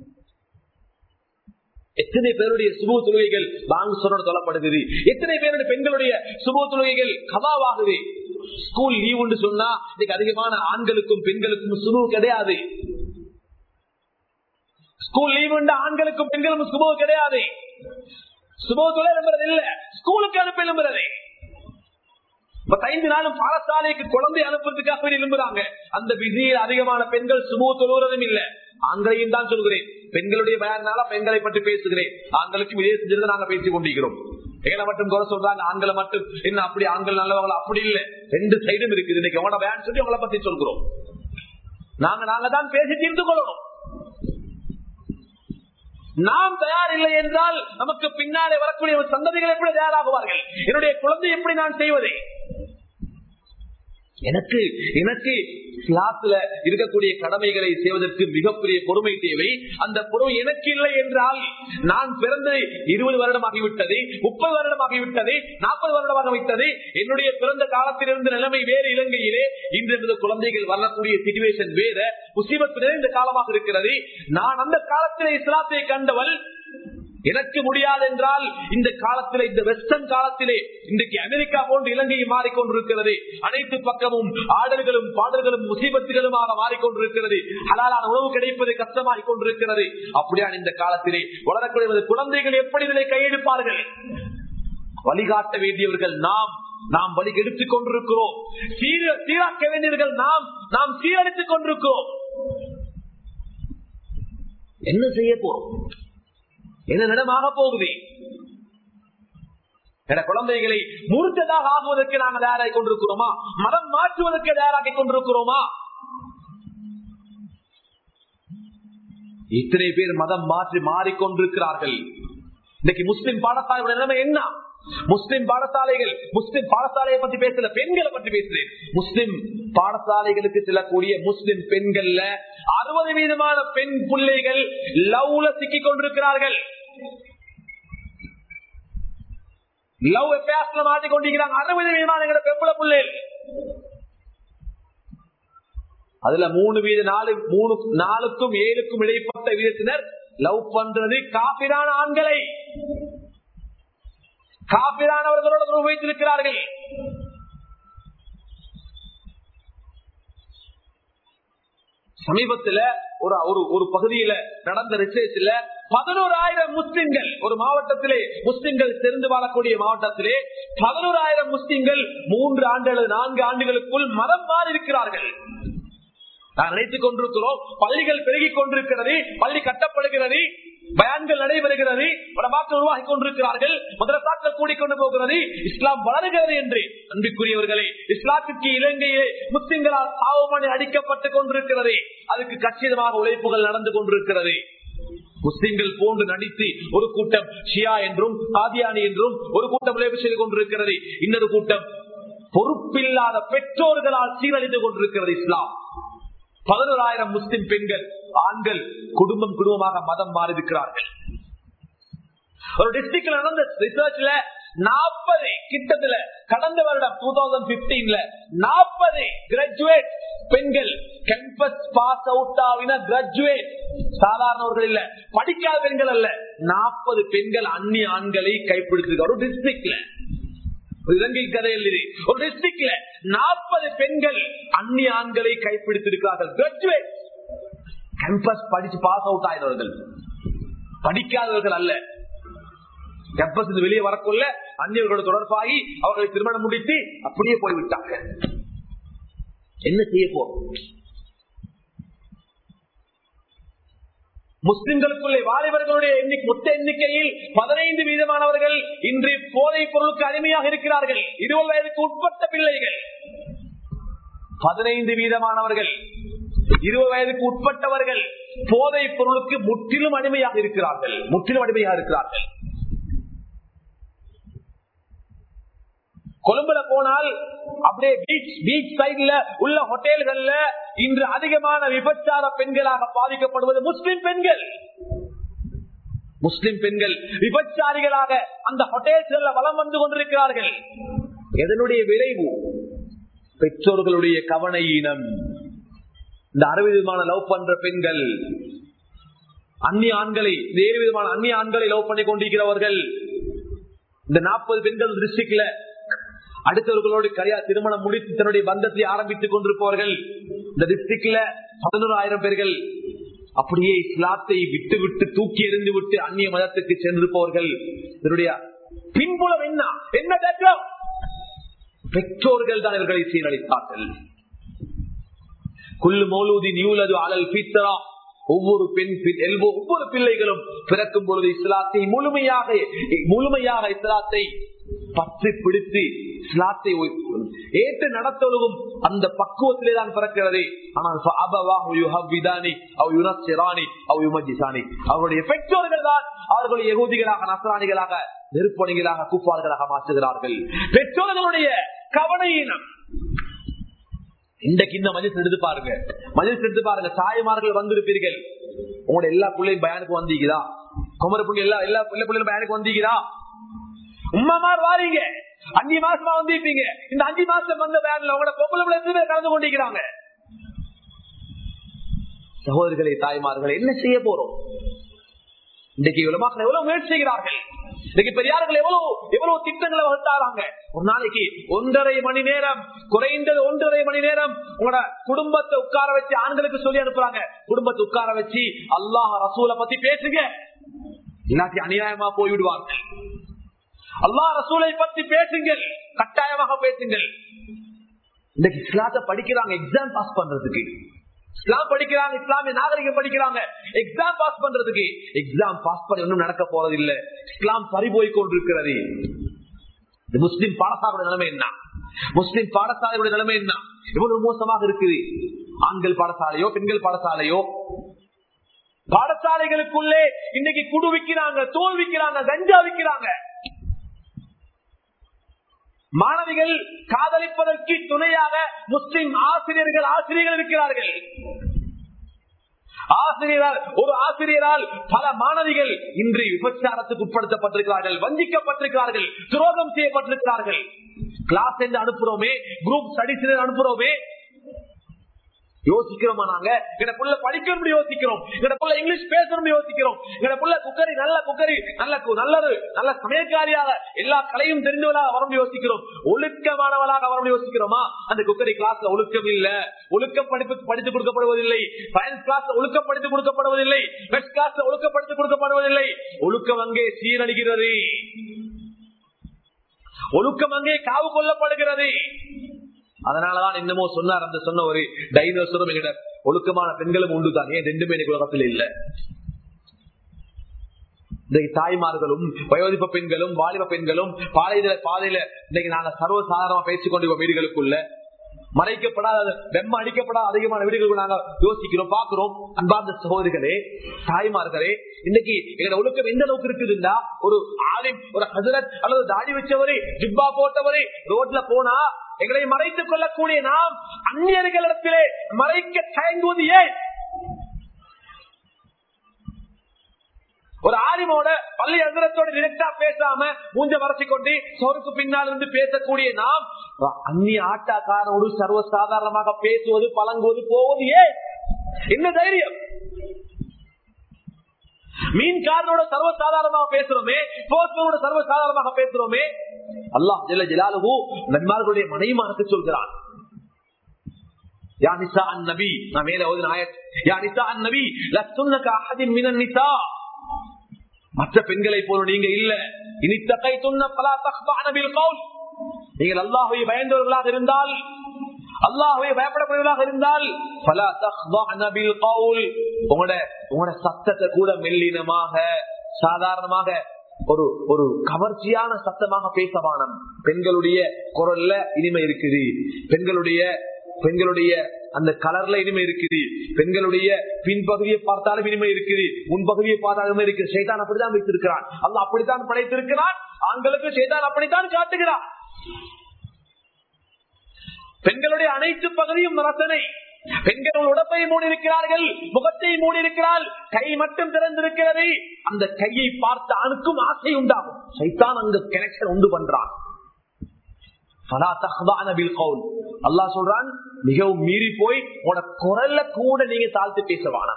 எத்தனை பேருடைய சுபு தொழுகைகள் வாங்க சொன்ன சொல்லப்படுகிறது எத்தனை பேருடைய பெண்களுடைய சுபு தொழுகைகள் கதாவாகுது ஸ்கூல் லீவ் சொன்னா இன்னைக்கு அதிகமான ஆண்களுக்கும் பெண்களுக்கும் சுபு கிடையாது ஸ்கூல் லீவ் ஆண்களுக்கும் பெண்களுக்கும் சுபு கிடையாது சுபோ தொலை எழும்புறது இல்ல ஸ்கூலுக்கு அனுப்ப எழும்புறது ஐந்து நாளும் பாடசாலைக்கு குழந்தை அனுப்புறதுக்காக எழும்புறாங்க அந்த பிஸியில் அதிகமான பெண்கள் சுபோ தொழுவதும் இல்ல ஆண்களையும் தான் சொல்கிறேன் பெண்களுடைய பயனால பெண்களை பற்றி பேசுகிறேன் ஆண்களுக்கும் இதே செஞ்சது நாங்க பேசிக் கொண்டிருக்கிறோம் எங்களை மட்டும் குறை சொல்றாங்க ஆண்களை மட்டும் என்ன அப்படி ஆண்கள் நல்லவங்க அப்படி இல்ல ரெண்டு சைடும் இருக்குது இன்னைக்கு எவன பயன் சொல்லி உங்களை பத்தி சொல்கிறோம் நாங்க நாங்க தான் பேசி தீர்த்து கொள்ளணும் நாம் தயார் இல்லை என்றால் நமக்கு பின்னாலே வரக்கூடிய சந்ததிகள் எப்படி தயாராகுவார்கள் என்னுடைய குழந்தை எப்படி நான் செய்வது எனக்கு எனக்கு கிளாஸ்ல இருக்கக்கூடிய கடமைகளை செய்வதற்கு மிகப்பெரிய பொறுமை தேவை அந்த பொறுமை எனக்கு இல்லை என்றால் நான் பிறந்த இருபது வருடம் ஆகிவிட்டது முப்பது வருடம் ஆகிவிட்டது நாற்பது வருடம் ஆகிவிட்டது என்னுடைய பிறந்த காலத்திலிருந்து நிலைமை வேறு இலங்கையிலே இன்று குழந்தைகள் வரக்கூடிய சிச்சுவேஷன் வேற முசீபத்து நிறைந்த காலமாக இருக்கிறது நான் அந்த காலத்திலே இஸ்லாத்தை கண்டவள் எனக்கு முடியாது என்றால் இந்த காலத்திலே இந்த வெஸ்டர்ன் காலத்திலே இன்றைக்கு அமெரிக்கா போன்று இலங்கையை மாறிக்கொண்டிருக்கிறது அனைத்து பக்கமும் ஆடல்களும் பாடல்களும் முசீபத்துகளுமாக மாறிக்கொண்டிருக்கிறது ஹலாலான உணவு கிடைப்பது கஷ்டமாகிக் கொண்டிருக்கிறது அப்படியான இந்த காலத்திலே வளரக்கூடிய குழந்தைகள் எப்படி இதனை கையெடுப்பார்கள் வழிகாட்ட வேண்டியவர்கள் நாம் நாம் வழி எடுத்துக் கொண்டிருக்கிறோம் சீராக்க வேண்டியவர்கள் நாம் நாம் சீரழித்துக் கொண்டிருக்கிறோம் என்ன செய்ய போறோம் என்ன நிலமாக போகுது என குழந்தைகளை மூர்த்ததாக ஆகுவதற்கு நாங்கள் தயாராகி கொண்டிருக்கிறோமா மதம் மாற்றுவதற்கு தயாராகி கொண்டிருக்கிறோமா இத்தனை பேர் மதம் மாற்றி மாறிக்கொண்டிருக்கிறார்கள் இன்னைக்கு முஸ்லிம் பாடசாலை நிலைமை என்ன முஸ்லிம் பாடசாலைகள் முஸ்லிம் பாடசாலையை பத்தி பேசல பெண்களை பற்றி பேசுறேன் முஸ்லிம் பாடசாலைகளுக்கு செல்லக்கூடிய முஸ்லிம் பெண்கள்ல அறுபது வீதமான பெண் பிள்ளைகள் லவ்ல சிக்கிக் கொண்டிருக்கிறார்கள் லவ் எஃபேர்ஸ்ல மாட்டிக் கொண்டிருக்கிறாங்க அறுபது வீதமான பெம்பளை பிள்ளைகள் அதுல மூணு வீத நாலு மூணு நாலுக்கும் ஏழுக்கும் இடைப்பட்ட வீதத்தினர் லவ் பண்றது காப்பிரான ஆண்களை காப்பிரானவர்களோட தொடர்பு வைத்திருக்கிறார்கள் சமீபத்துல ஒரு ஒரு ஒரு பகுதியில நடந்த ரிசர்ச்ல பதினோராயிரம் முஸ்லிம்கள் ஒரு மாவட்டத்திலே முஸ்லிம்கள் தெரிந்து வாழக்கூடிய மாவட்டத்திலே பதினோராயிரம் முஸ்லிம்கள் மூன்று ஆண்டுகள் நான்கு ஆண்டுகளுக்குள் மதம் மாறி இருக்கிறார்கள் நான் நினைத்துக் கொண்டிருக்கிறோம் பள்ளிகள் பெருகிக் கொண்டிருக்கிறது பள்ளி கட்டப்படுகிறது பயான்கள் நடைபெறுகிறது படமாக்கள் உருவாகி கொண்டிருக்கிறார்கள் மதரசாக்கள் கூடிக்கொண்டு போகிறது இஸ்லாம் வளருகிறது என்று அன்பிற்குரியவர்களே இஸ்லாத்துக்கு இலங்கையிலே முஸ்லிம்களால் சாவுமணி அடிக்கப்பட்டுக் கொண்டிருக்கிறது அதுக்கு கச்சிதமாக உழைப்புகள் நடந்து கொண்டிருக்கிறது முஸ்லிம்கள் போன்று நடித்து ஒரு கூட்டம் ஷியா என்றும் காதியானி என்றும் ஒரு கூட்டம் உழைப்பு செய்து கொண்டிருக்கிறது இன்னொரு கூட்டம் பொறுப்பில்லாத பெற்றோர்களால் சீரழிந்து கொண்டிருக்கிறது இஸ்லாம் பதினோராயிரம் முஸ்லிம் பெண்கள் ஆண்கள் குடும்பம் குடும்பமாக மதம் மாறி இருக்கிறார்கள் ஒரு டிஸ்ட்ரிக்ட்ல நடந்த ரிசர்ச்ல நாற்பது கிட்டத்துல கடந்த வருடம் டூ தௌசண்ட் பிப்டீன்ல நாற்பது கிராஜுவேட் பெண்கள் கேம்பஸ் பாஸ் அவுட் ஆகின கிராஜுவேட் சாதாரணவர்கள் இல்ல படிக்காத பெண்கள் அல்ல நாற்பது பெண்கள் அந்நிய ஆண்களை கைப்பிடிச்சிருக்க ஒரு டிஸ்ட்ரிக்ட்ல இலங்கை கதையில் இது ஒரு டிஸ்ட்ரிக்ட்ல நாற்பது பெண்கள் அந்நிய ஆண்களை கைப்பிடித்திருக்கிறார்கள் கிராஜுவேட் கேம்பஸ் படிச்சு பாஸ் அவுட் ஆயினவர்கள் படிக்காதவர்கள் அல்ல கேம்பஸ் வெளியே வரக்குள்ள அந்நியர்களோட தொடர்பாகி அவர்களை திருமணம் முடித்து அப்படியே போய்விட்டாங்க என்ன செய்ய போறோம் முஸ்லிம்களுக்குள்ளே வாலிபர்களுடைய எண்ணிக்கை மொத்த எண்ணிக்கையில் பதினைந்து வீதமானவர்கள் இன்று போதைப் பொருளுக்கு அடிமையாக இருக்கிறார்கள் இருபது வயதுக்கு உட்பட்ட பிள்ளைகள் பதினைந்து வீதமானவர்கள் இருபது வயதுக்கு உட்பட்டவர்கள் போதைப் பொருளுக்கு முற்றிலும் அடிமையாக இருக்கிறார்கள் முற்றிலும் அடிமையாக இருக்கிறார்கள் கொழும்புல போனால் அப்படியே பீச் பீச் சைட்ல உள்ள ஹோட்டல்கள்ல இன்று அதிகமான விபச்சார பெண்களாக பாதிக்கப்படுவது முஸ்லிம் பெண்கள் முஸ்லிம் பெண்கள் விபச்சாரிகளாக அந்த ஹோட்டல்ஸ்ல வலம் வந்து கொண்டிருக்கிறார்கள் எதனுடைய விளைவு பெற்றோர்களுடைய கவன ஈனம் இந்த அறுபது விதமான லவ் பண்ற பெண்கள் அந்நிய ஆண்களை வேறு விதமான அந்நிய ஆண்களை லவ் பண்ணி கொண்டிருக்கிறவர்கள் இந்த நாற்பது பெண்கள் டிஸ்ட்ரிக்ட்ல அடுத்தவர்களோடு கரியா திருமணம் முடித்து தன்னுடைய பந்தத்தை ஆரம்பித்துக் கொண்டிருப்பவர்கள் இந்த டிஸ்ட்ரிக்ட்ல பதினோராயிரம் பேர்கள் அப்படியே இஸ்லாத்தை விட்டு விட்டு தூக்கி எறிந்து விட்டு அந்நிய மதத்துக்கு சென்றிருப்பவர்கள் இதனுடைய பின்புலம் என்ன என்ன தர்க்கம் பெற்றோர்கள் தான் இவர்களை சீரழித்தார்கள் குல்லு மௌலூதி நியூலது அலல் பித்தரா ஒவ்வொரு பெண் ஒவ்வொரு பிள்ளைகளும் பிறக்கும் பொழுது இஸ்லாத்தை முழுமையாக முழுமையாக இஸ்லாத்தை பற்றி பிடித்து இஸ்லாத்தை ஏற்று நடத்தலும் அந்த பக்குவத்திலே தான் பிறக்கிறது ஆனால் அவருடைய பெற்றோர்கள் தான் அவர்களை எகுதிகளாக நசராணிகளாக நெருப்பணிகளாக குப்பார்களாக மாற்றுகிறார்கள் பெற்றோர்களுடைய கவனையினம் இன்றைக்கு இந்த மஜிஸ் எடுத்து பாருங்க மஜிஸ் எடுத்து பாருங்க தாய்மார்கள் வந்திருப்பீர்கள் உங்களோட எல்லா பிள்ளையும் பயனுக்கு வந்தீங்களா குமர பிள்ளை எல்லா எல்லா பிள்ளை பிள்ளைகளும் பயனுக்கு வந்தீங்களா உமாமார் வாரீங்க அஞ்சு மாசமா வந்திருப்பீங்க இந்த அஞ்சு மாசம் வந்த பேன்ல உங்களோட பொம்பளை பிள்ளை எத்தனை பேர் கலந்து கொண்டிருக்கிறாங்க சகோதரிகளை தாய்மார்கள் என்ன செய்ய போறோம் இன்றைக்கு உலமாக்கள் எவ்வளவு முயற்சி செய்கிறார்கள் இன்னைக்கு பெரியார்கள் எவ்வளவு எவ்வளவு திட்டங்களை வகுத்தாராங்க ஒரு நாளைக்கு ஒன்றரை மணி நேரம் குறைந்தது ஒன்றரை மணி நேரம் உங்களோட குடும்பத்தை உட்கார வச்சு ஆண்களுக்கு சொல்லி அனுப்புறாங்க குடும்பத்தை உட்கார வச்சு அல்லாஹ் ரசூலை பத்தி பேசுங்க எல்லாத்தையும் அநியாயமா போய்விடுவார்கள் அல்லாஹ் ரசூலை பத்தி பேசுங்கள் கட்டாயமாக பேசுங்கள் இன்னைக்கு இஸ்லாத்தை படிக்கிறாங்க எக்ஸாம் பாஸ் பண்றதுக்கு இஸ்லாம் படிக்கிறாங்க இஸ்லாமிய நாகரிகம் படிக்கிறாங்க எக்ஸாம் பாஸ் பண்றதுக்கு எக்ஸாம் பாஸ் பண்ண ஒன்றும் நடக்க போறது இல்ல இஸ்லாம் பறி போய் கொண்டிருக்கிறது முஸ்லிம் பாடசாலையோட நிலைமை என்ன முஸ்லிம் பாடசாலையோட நிலைமை என்ன எவ்வளவு மோசமாக இருக்குது ஆண்கள் பாடசாலையோ பெண்கள் பாடசாலையோ பாடசாலைகளுக்குள்ளே இன்னைக்கு குடு விற்கிறாங்க தோல் விற்கிறாங்க கஞ்சா விற்கிறாங்க மாணவிகள் காதலிப்பதற்கு துணையாக முஸ்லிம் ஆசிரியர்கள் ஆசிரியர்கள் இருக்கிறார்கள் ஆசிரியரால் ஒரு ஆசிரியரால் பல மாணவிகள் இன்று விபச்சாரத்துக்கு உட்படுத்தப்பட்டிருக்கிறார்கள் வஞ்சிக்கப்பட்டிருக்கிறார்கள் துரோகம் செய்யப்பட்டிருக்கிறார்கள் கிளாஸ் என்று அனுப்புறோமே குரூப் ஸ்டடிஸ் அனுப்புறோமே யோசிக்கிறோமா நாங்க எங்க புள்ள படிக்கணும் யோசிக்கிறோம் எங்க புள்ள இங்கிலீஷ் பேசணும் யோசிக்கிறோம் எங்க புள்ள குக்கரி நல்ல குக்கரி நல்ல நல்லது நல்ல சமயக்காரியாக எல்லா கலையும் தெரிந்தவளாக வரும் யோசிக்கிறோம் ஒழுக்கமானவளாக வரும் யோசிக்கிறோமா அந்த குக்கரி கிளாஸ்ல ஒழுக்கம் இல்ல ஒழுக்கம் படிப்பு படித்து கொடுக்கப்படுவதில்லை சயின்ஸ் கிளாஸ்ல ஒழுக்கம் படித்து கொடுக்கப்படுவதில்லை பெஸ்ட் கிளாஸ்ல ஒழுக்கப்படுத்தி கொடுக்கப்படுவதில்லை ஒழுக்கம் அங்கே சீரழிகிறது ஒழுக்கம் அங்கே காவு கொள்ளப்படுகிறது அதனாலதான் என்னமோ சொன்னார் அந்த சொன்ன ஒரு டைனோசரும் எங்கிட்ட ஒழுக்கமான பெண்களும் உண்டு தான் ஏன் ரெண்டுமே எனக்கு உலகத்தில் இல்ல இன்றைக்கு தாய்மார்களும் வயோதிப்ப பெண்களும் வாலிப பெண்களும் பாதையில பாதையில இன்னைக்கு நாங்க சர்வசாதாரணமா பேசிக் கொண்டிருக்கோம் வீடுகளுக்குள்ள மறைக்கப்படாத வெம்ம அடிக்கப்படாத அதிகமான வீடுகளுக்கு நாங்க யோசிக்கிறோம் பாக்குறோம் அன்பார்ந்த சகோதரிகளே தாய்மார்களே இன்னைக்கு எங்களோட ஒழுக்கம் எந்த அளவுக்கு இருக்குதுன்னா ஒரு ஆலிம் ஒரு ஹசரத் அல்லது தாடி வச்சவரு ஜிப்பா போட்டவரு ரோட்ல போனா எங்களை மறைத்துக் கொள்ளக்கூடிய நாம் அந்நியர்களிடத்திலே மறைக்க தயங்குவது ஏன் ஒரு ஆலிமோட பள்ளி அந்தரத்தோட டிரெக்டா பேசாம மூஞ்ச மறைச்சிக்கொண்டு சோருக்கு பின்னால் இருந்து பேசக்கூடிய நாம் அந்நிய ஆட்டாக்காரோடு சர்வசாதாரணமாக பேசுவது பழங்குவது போவது ஏன் என்ன தைரியம் மீன்காரனோட சர்வசாதாரணமாக பேசுறோமே போஸ்டரோட சர்வசாதாரணமாக பேசுறோமே அல்லாஹ் ஜெல்ல ஜலாலுகு நபிமார்களுடைய மனைவிமாருக்கு சொல்கிறான் யா நிசா அன் நபி நான் மேல ஓதின ஆயத் யா நிசா அன் நபி லஸ்துன்னக அஹதின் மினன் நிசா மற்ற பெண்களை போல நீங்க இல்ல இனி தகை துண்ண பலா தஹ்பான பில் கவுல் நீங்கள் அல்லாஹ்வை பயந்தவர்களாக இருந்தால் அல்லாஹ்வை பயப்படக்கூடியவர்களாக இருந்தால் பலா தஹ்பான பில் கவுல் உங்களோட உங்களோட சத்தத்தை கூட மெல்லினமாக சாதாரணமாக ஒரு ஒரு கவர்ச்சியான சத்தமாக பேசவானம் பெண்களுடைய குரல்ல இனிமை இருக்குது பெண்களுடைய பெண்களுடைய அந்த கலர்ல இனிமை இருக்குது பெண்களுடைய பின்பகுதியை பார்த்தாலும் இனிமை இருக்குது முன்பகுதியை பார்த்தாலும் இருக்குது சேதான் அப்படித்தான் வைத்திருக்கிறான் அல்ல அப்படித்தான் படைத்திருக்கிறான் ஆண்களுக்கு சேதான் அப்படித்தான் காட்டுகிறான் பெண்களுடைய அனைத்து பகுதியும் ரசனை பெண்கள் உடம்பை மூடியிருக்கிறார்கள் முகத்தை மூடியிருக்கிறாள் கை மட்டும் திறந்திருக்கிறது அந்த கையை பார்த்த ஆணுக்கும் ஆசை உண்டாகும் சைத்தான் அங்கு கனெக்ஷன் உண்டு பண்றான் அல்லா சொல்றான் மிகவும் மீறி போய் உன குரல்ல கூட நீங்க தாழ்த்து பேசவானா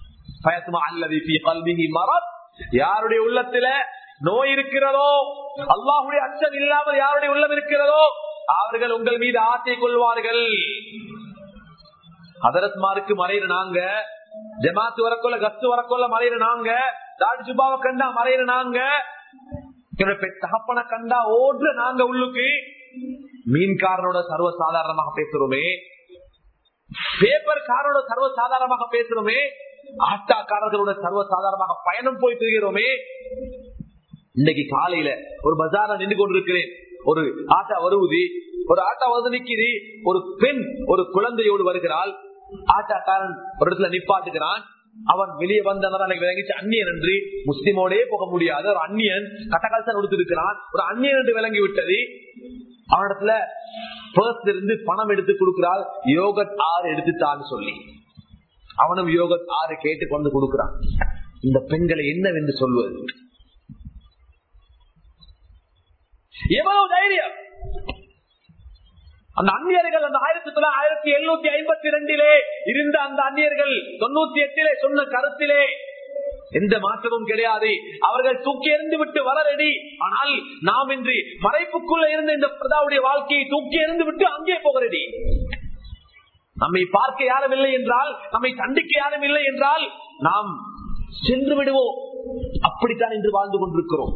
யாருடைய உள்ளத்துல நோய் இருக்கிறதோ அல்லாஹுடைய அச்சம் இல்லாமல் யாருடைய உள்ளம் இருக்கிறதோ அவர்கள் உங்கள் மீது ஆசை கொள்வார்கள் அதரத்மாருக்கு மறையிற நாங்க ஜமாத்து வரக்கொள்ள கத்து வரக்கொள்ள மறையிற நாங்க தாடி சுபாவை கண்டா மறையிற நாங்க தகப்பன கண்டா ஓடுற நாங்க உள்ளுக்கு மீன்காரனோட சர்வ சாதாரணமாக பேசுறோமே பேப்பர் காரோட சர்வ சாதாரணமாக பேசுறோமே ஆட்டாக்காரர்களோட சர்வ சாதாரணமாக பயணம் போய் தெரிகிறோமே இன்னைக்கு காலையில ஒரு பஜார நின்று கொண்டிருக்கிறேன் ஒரு ஆட்டா வருவது ஒரு ஆட்டா வந்து நிக்குது ஒரு பெண் ஒரு குழந்தையோடு வருகிறாள் ஆட்டாக்காரன் ஒரு இடத்துல நிப்பாட்டுகிறான் அவன் வெளியே வந்தவன் விளங்கிச்சு அந்நியன் என்று முஸ்லிமோடே போக முடியாத ஒரு அந்நியன் கட்டகால்சன் கொடுத்திருக்கிறான் ஒரு அந்நியன் என்று விளங்கி விட்டது அவனிடத்துல பர்ஸ்ல இருந்து பணம் எடுத்து கொடுக்கிறாள் யோகட் ஆறு எடுத்துட்டான்னு சொல்லி அவனும் யோகட் ஆறு கேட்டு கொண்டு கொடுக்கிறான் இந்த பெண்களை என்னவென்று சொல்வது எவ்வளவு தைரியம் அந்த அந்நியர்கள் அந்த ஆயிரத்தி தொள்ளாயிரத்தி ஆயிரத்தி எழுநூத்தி ஐம்பத்தி ரெண்டிலே இருந்த அந்த அந்நியர்கள் தொண்ணூத்தி எட்டிலே சொன்ன கருத்திலே எந்த மாற்றமும் கிடையாது அவர்கள் தூக்கி எறிந்து விட்டு வளரடி ஆனால் நாம் இன்று மறைப்புக்குள்ள இருந்த இந்த பிரதாவுடைய வாழ்க்கையை தூக்கி எறிந்து விட்டு அங்கே போகிறடி நம்மை பார்க்க யாரும் இல்லை என்றால் நம்மை கண்டிக்க யாரும் இல்லை என்றால் நாம் சென்று விடுவோம் அப்படித்தான் இன்று வாழ்ந்து கொண்டிருக்கிறோம்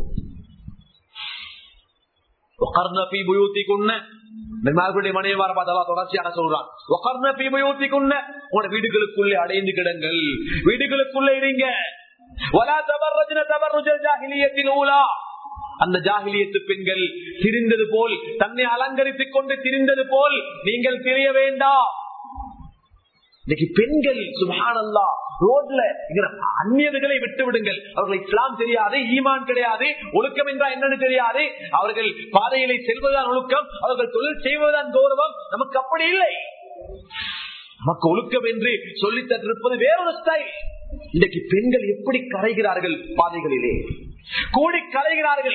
மனைவிமார பார்த்தா தொடர்ச்சியாக சொல்றான் வீடுகளுக்குள்ளே அடைந்து கிடங்கள் வீடுகளுக்குள்ளே இருங்க அந்த ஜாகிலியத்து பெண்கள் திரிந்தது போல் தன்னை அலங்கரித்துக் கொண்டு திரிந்தது போல் நீங்கள் தெரிய வேண்டாம் இன்னைக்கு பெண்கள் சுபானல்லா ரோட்ல அந்நியர்களை விட்டு விடுங்கள் அவர்கள் இஸ்லாம் தெரியாது ஈமான் கிடையாது ஒழுக்கம் என்றால் என்னன்னு தெரியாது அவர்கள் பாதையிலே செல்வதுதான் ஒழுக்கம் அவர்கள் தொழில் செய்வதுதான் கௌரவம் நமக்கு அப்படி இல்லை நமக்கு ஒழுக்கம் என்று சொல்லி தந்திருப்பது வேறொரு ஸ்டைல் இன்றைக்கு பெண்கள் எப்படி கரைகிறார்கள் பாதைகளிலே கூடி கரைகிறார்கள்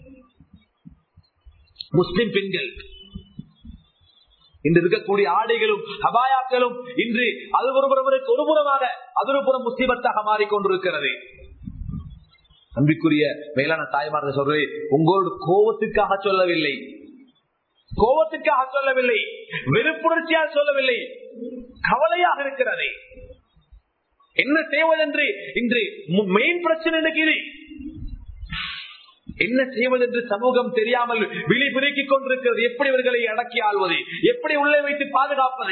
முஸ்லிம் பெண்கள் இன்று இருக்கக்கூடிய ஆடைகளும் அபாயாக்களும் இன்று அது ஒருபுறவருக்கு ஒருபுறமாக அது ஒரு புறம் முஸ்லிமத்தாக மாறிக்கொண்டிருக்கிறது அன்பிற்குரிய மேலான தாய்மார்கள் சொல்றது உங்களோட கோபத்துக்காக சொல்லவில்லை கோபத்துக்காக சொல்லவில்லை வெறுப்புணர்ச்சியாக சொல்லவில்லை கவலையாக இருக்கிறது என்ன செய்வதென்று இன்று மெயின் பிரச்சனை இது என்ன செய்வதென்று சமூகம் தெரியாமல் விழி பிரிக்கிக் கொண்டிருக்கிறது எப்படி இவர்களை அடக்கி ஆள்வது எப்படி உள்ளே வைத்து பாதுகாப்பது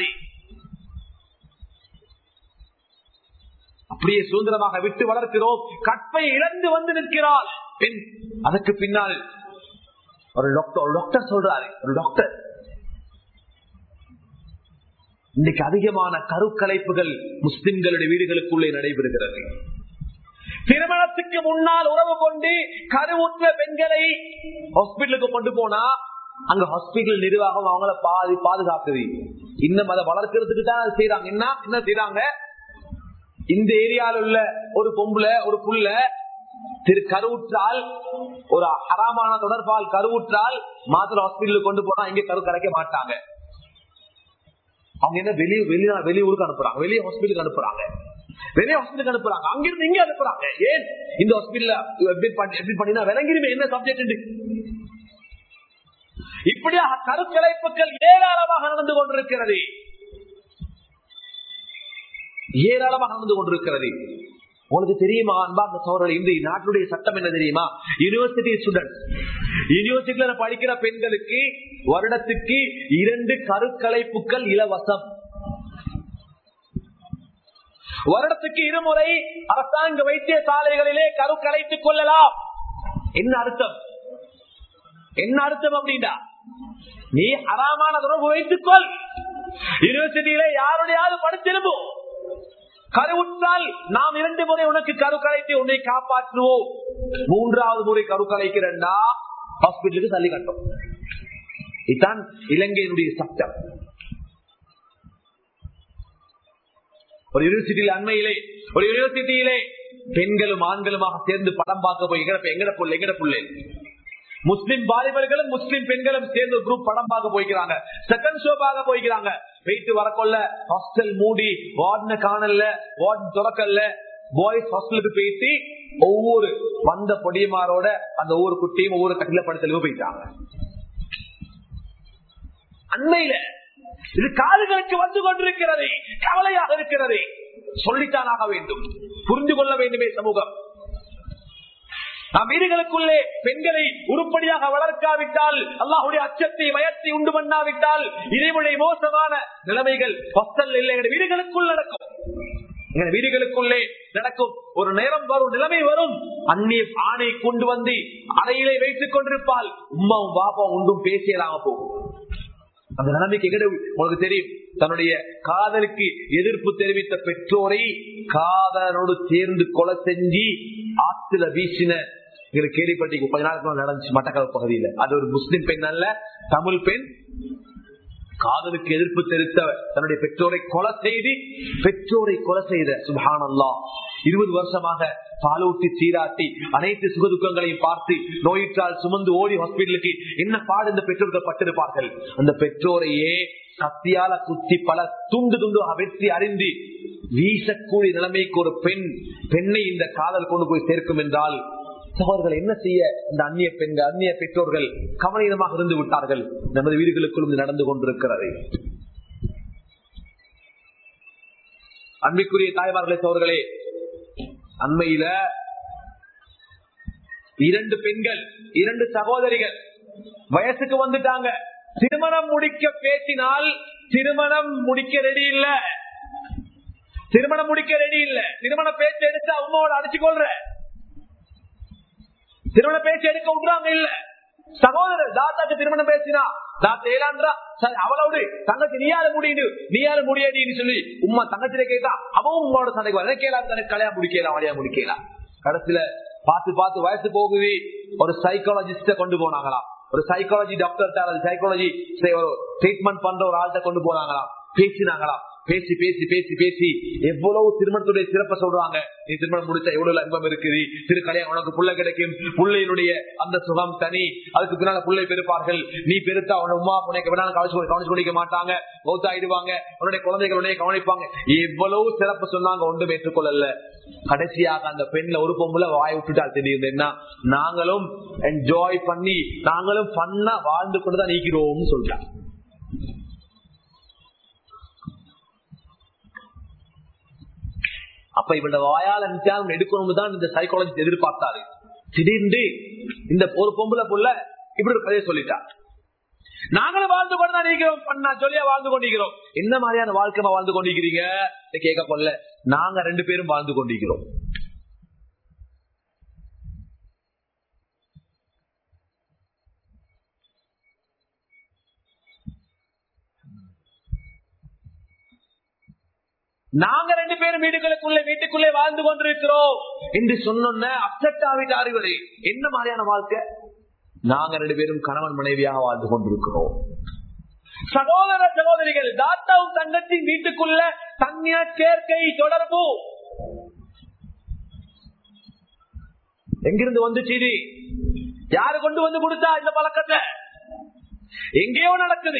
அப்படியே சுதந்திரமாக விட்டு வளர்க்கிறோம் கற்பை இழந்து வந்து நிற்கிறாள் பெண் அதற்கு பின்னால் ஒரு டாக்டர் ஒரு டாக்டர் சொல்றாரு ஒரு டாக்டர் இன்னைக்கு அதிகமான கருக்கலைப்புகள் முஸ்லிம்களுடைய வீடுகளுக்குள்ளே நடைபெறுகிறது திருமணத்துக்கு முன்னால் உறவு கொண்டு கருவுற்ற பெண்களை ஹாஸ்பிட்டலுக்கு கொண்டு போனா அங்க ஹாஸ்பிட்டல் நிர்வாகம் அவங்கள பாதி பாதுகாக்குது இன்னும் அதை வளர்க்கறதுக்கு தான் செய்யறாங்க என்ன என்ன செய்யறாங்க இந்த ஏரியாவில் உள்ள ஒரு பொம்புல ஒரு புள்ள திரு கருவுற்றால் ஒரு ஹராமான தொடர்பால் கருவுற்றால் மாத்திர ஹாஸ்பிட்டலுக்கு கொண்டு போனா இங்க கரு கரைக்க மாட்டாங்க அவங்க என்ன வெளியே வெளியே வெளியூருக்கு அனுப்புறாங்க வெளியே ஹாஸ்பிட்டலுக்கு அனுப்புறாங்க வெளியே ஹாஸ்பிட்டலுக்கு அனுப்புறாங்க அங்கிருந்து இங்க அனுப்புறாங்க ஏன் இந்த ஹாஸ்பிட்டல்ல எப்படி பண்ணினா விளங்கிருமே என்ன சப்ஜெக்ட் இப்படியாக கருக்கலைப்புகள் ஏராளமாக நடந்து கொண்டிருக்கிறது ஏராளமாக நடந்து கொண்டிருக்கிறது உங்களுக்கு தெரியுமா அன்பார்ந்த சோழர்கள் இந்த நாட்டுடைய சட்டம் என்ன தெரியுமா யூனிவர்சிட்டி ஸ்டூடெண்ட் யூனிவர்சிட்டியில படிக்கிற பெண்களுக்கு வருடத்துக்கு இரண்டு கருக்கலைப்புகள் இலவசம் வருடத்துக்கு இருமுறை அரசாங்க வைத்தியசாலைகளிலே கரு கலைத்துக் கொள்ளலாம் என்ன அர்த்தம் என்ன அர்த்தம் அப்படின்னா நீ அறாமான தொடர்பு வைத்துக்கொள் யூனிவர்சிட்டியில யாருடையாவது படித்திருப்போம் கருவுற்றால் நாம் இரண்டு முறை உனக்கு கரு கலைத்து உன்னை காப்பாற்றுவோம் மூன்றாவது முறை கரு கலைக்கிறண்டா ஹாஸ்பிட்டலுக்கு தள்ளி கட்டும் இதுதான் இலங்கையினுடைய சட்டம் ஒரு யூனிவர்சிட்டியில அண்மையிலே ஒரு யூனிவர்சிட்டியிலே பெண்களும் ஆண்களுமாக சேர்ந்து படம் பார்க்க போய் எங்கட எங்கட புள்ள எங்கட புள்ளை முஸ்லிம் வாலிபர்களும் முஸ்லிம் பெண்களும் சேர்ந்து குரூப் படம் பார்க்க போய்க்கிறாங்க செகண்ட் ஷோ பார்க்க போய்க்கிறாங்க போயிட்டு வரக்கொள்ள ஹாஸ்டல் மூடி வார்டன காணல வார்டன் துறக்கல்ல பாய்ஸ் ஹாஸ்டலுக்கு போயிட்டு ஒவ்வொரு வந்த பொடியமாரோட அந்த ஒவ்வொரு குட்டியும் ஒவ்வொரு கட்டில படத்திலும் போயிட்டாங்க அண்மையில இது காதுகளுக்கு வந்து கொண்டிருக்கிறது கவலையாக இருக்கிறது சொல்லித்தான் ஆக வேண்டும் புரிந்து கொள்ள வேண்டுமே சமூகம் நாம் வீடுகளுக்குள்ளே பெண்களை உருப்படியாக வளர்க்காவிட்டால் அல்லாஹுடைய அச்சத்தை பயத்தை உண்டு பண்ணாவிட்டால் இதைமுடைய மோசமான நிலைமைகள் பஸ்தல் இல்லை எங்கள் வீடுகளுக்குள் நடக்கும் எங்கள் வீடுகளுக்குள்ளே நடக்கும் ஒரு நேரம் வரும் நிலைமை வரும் அந்நிய ஆணை கொண்டு வந்து அறையிலே வைத்துக் கொண்டிருப்பால் உமாவும் பாப்பாவும் ஒன்றும் பேசியலாம போகும் அந்த நிலைமைக்கு எங்கட உங்களுக்கு தெரியும் தன்னுடைய காதலுக்கு எதிர்ப்பு தெரிவித்த பெற்றோரை காதலனோடு சேர்ந்து கொலை செஞ்சு ஆத்துல வீசின எங்களுக்கு கேள்விப்பட்டி கொஞ்ச நாளுக்கு நடந்துச்சு மட்டக்களப்பு பகுதியில் அது ஒரு முஸ்லிம் பெண் அல்ல தமிழ் பெண் காதலுக்கு எதிர்ப்பு தெரிவித்த தன்னுடைய பெற்றோரை கொலை செய்து பெற்றோரை கொலை செய்த சுபானல்லா இருபது வருஷமாக பாலூட்டி சீராட்டி அனைத்து சுகதுக்கங்களையும் பார்த்து நோயிற்றால் சுமந்து ஓடி ஹாஸ்பிட்டலுக்கு என்ன பாடு இந்த பெற்றோர்கள் பட்டிருப்பார்கள் அந்த பெற்றோரையே கத்தியால குத்தி பல துண்டு துண்டு வெற்றி அறிந்து வீசக்கூடிய நிலைமைக்கு ஒரு பெண் பெண்ணை இந்த காதல் கொண்டு போய் சேர்க்கும் என்றால் சகோதரர்கள் என்ன செய்ய இந்த அந்நிய பெண்கள் அந்நிய பெற்றோர்கள் கவனீனமாக இருந்து விட்டார்கள் நமது வீடுகளுக்குள்ளும் இது நடந்து கொண்டிருக்கிறது அன்பிற்குரிய தாய்மார்களே சோர்களே அண்மையில இரண்டு பெண்கள் இரண்டு சகோதரிகள் வயசுக்கு வந்துட்டாங்க திருமணம் முடிக்க பேசினால் திருமணம் முடிக்க ரெடி இல்ல திருமணம் முடிக்க ரெடி இல்ல திருமண பேச்சு எடுத்து அம்மாவோட அடிச்சு கொள்ற திருமண பேச்சு எடுக்க விடுறாங்க இல்ல சகோதரர் தாத்தாக்கு திருமணம் பேசினா தாத்தா ஏலான்றா சரி அவளோடு தங்கச்சி நீயால முடியுது நீயால முடியாடின்னு சொல்லி உமா தங்கச்சில கேட்டா அவன் உங்களோட சண்டைக்கு வர கேலாம் தனக்கு கல்யாணம் முடிக்கலாம் வழியா முடிக்கலாம் கடைசியில பார்த்து பார்த்து வயசு போகுது ஒரு சைக்காலஜிஸ்ட கொண்டு போனாங்களாம் ஒரு சைக்காலஜி டாக்டர் சைக்காலஜி ஒரு ட்ரீட்மெண்ட் பண்ற ஒரு ஆள்கிட்ட கொண்டு போனாங்களாம் பேசினாங்களாம் பேசி பேசி பேசி பேசி எவ்வளவு திருமணத்துடைய சிறப்ப சொல்றாங்க நீ திருமணம் முடிச்சா எவ்வளவு இன்பம் இருக்குது திரு கல்யாணம் உனக்கு புள்ள கிடைக்கும் பிள்ளையினுடைய அந்த சுகம் தனி அதுக்கு பின்னால பிள்ளை பெருப்பார்கள் நீ பெருத்தா உன உமா உனக்கு வேணாலும் கவனிச்சு கவனிச்சு குடிக்க மாட்டாங்க ஆயிடுவாங்க உன்னுடைய குழந்தைகள் உன்னைய கவனிப்பாங்க எவ்வளவு சிறப்பு சொன்னாங்க ஒன்றும் ஏற்றுக்கொள்ளல கடைசியாக அந்த பெண்ல ஒரு பொம்புல வாய் விட்டுட்டா தெரியுது என்ன நாங்களும் என்ஜாய் பண்ணி நாங்களும் பண்ணா வாழ்ந்து கொண்டுதான் நீக்கிறோம்னு சொல்றாங்க அப்ப இவட வாயால நித்தியாலும் எடுக்கணும் தான் இந்த சைக்காலஜி எதிர்பார்த்தாரு திடீர்னு இந்த ஒரு பொம்பளை புள்ள இப்படி ஒரு கதையை சொல்லிட்டா நாங்களும் வாழ்ந்து கொண்டு தான் இருக்கிறோம் பண்ணா சொல்லியா வாழ்ந்து கொண்டிருக்கிறோம் என்ன மாதிரியான வாழ்க்கை வாழ்ந்து கொண்டிருக்கிறீங்க கேட்க கொள்ள நாங்க ரெண்டு பேரும் வாழ்ந்து கொண்டிருக்கிறோம் நாங்க ரெண்டு பேரும் வீடுகளுக்குள்ளே வீட்டுக்குள்ளே வாழ்ந்து கொண்டிருக்கிறோம் என்று சொன்ன அப்செட் ஆகிட்டாரு என்ன மாதிரியான வாழ்க்கை நாங்க ரெண்டு பேரும் கணவன் மனைவியாக வாழ்ந்து கொண்டிருக்கிறோம் சகோதர சகோதரிகள் தாத்தாவும் தங்கத்தின் வீட்டுக்குள்ள தன்னிய சேர்க்கை தொடர்பு எங்கிருந்து வந்து சீடி யாரு கொண்டு வந்து கொடுத்தா இந்த பழக்கத்தை எங்கேயோ நடக்குது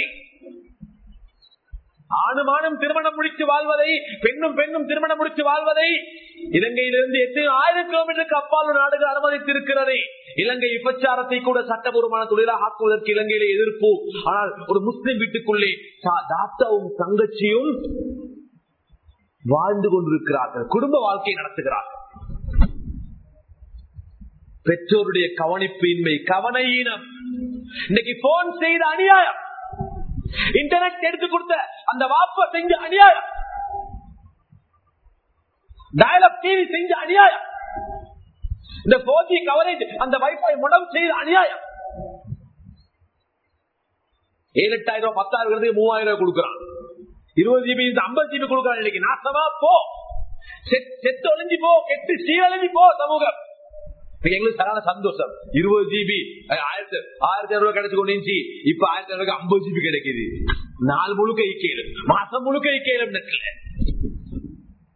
ஆணுமானும் திருமணம் முடித்து வாழ்வதை பெண்ணும் பெண்ணும் திருமணம் முடித்து வாழ்வதை இலங்கையிலிருந்து எத்தனை ஆயிரம் கிலோமீட்டருக்கு அப்பால் நாடுகள் அனுமதித்திருக்கிறது இலங்கை விபச்சாரத்தை கூட சட்டபூர்வமான தொழிலாக ஆக்குவதற்கு இலங்கையிலே எதிர்ப்பு ஆனால் ஒரு முஸ்லிம் வீட்டுக்குள்ளே தாத்தாவும் தங்கச்சியும் வாழ்ந்து கொண்டிருக்கிறார்கள் குடும்ப வாழ்க்கையை நடத்துகிறார்கள் பெற்றோருடைய கவனிப்பு இன்மை கவன ஈனம் இன்னைக்கு போன் செய்த அநியாயம் இன்டர்நெட் எடுத்து கொடுத்த அந்த வாப்ப செஞ்ச அநியாயம் டயலாக் டிவி செஞ்ச அநியாயம் இந்த போர் ஜி கவரேஜ் அந்த வைஃபை முடம் செய்த அநியாயம் ஏழு எட்டாயிரம் ரூபாய் பத்தாயிரம் மூவாயிரம் ரூபாய் கொடுக்குறான் இருபது ஜிபி இந்த ஐம்பது ஜிபி கொடுக்குறான் இன்னைக்கு நாசமா போ செத்து ஒளிஞ்சு போ கெட்டு சீரழிஞ்சு போ சமூகம் எங்களுக்கு சரியான சந்தோஷம் இருபது ஜிபி ஆயிரத்தி ஆயிரத்தி ஐநூறு கிடைச்சு கொண்டு இப்ப ஆயிரத்தி ஐநூறு ஐம்பது ஜிபி கிடைக்குது நாள் முழுக்க இக்கேலும் மாசம் முழுக்க இக்கேலும் நெட்ல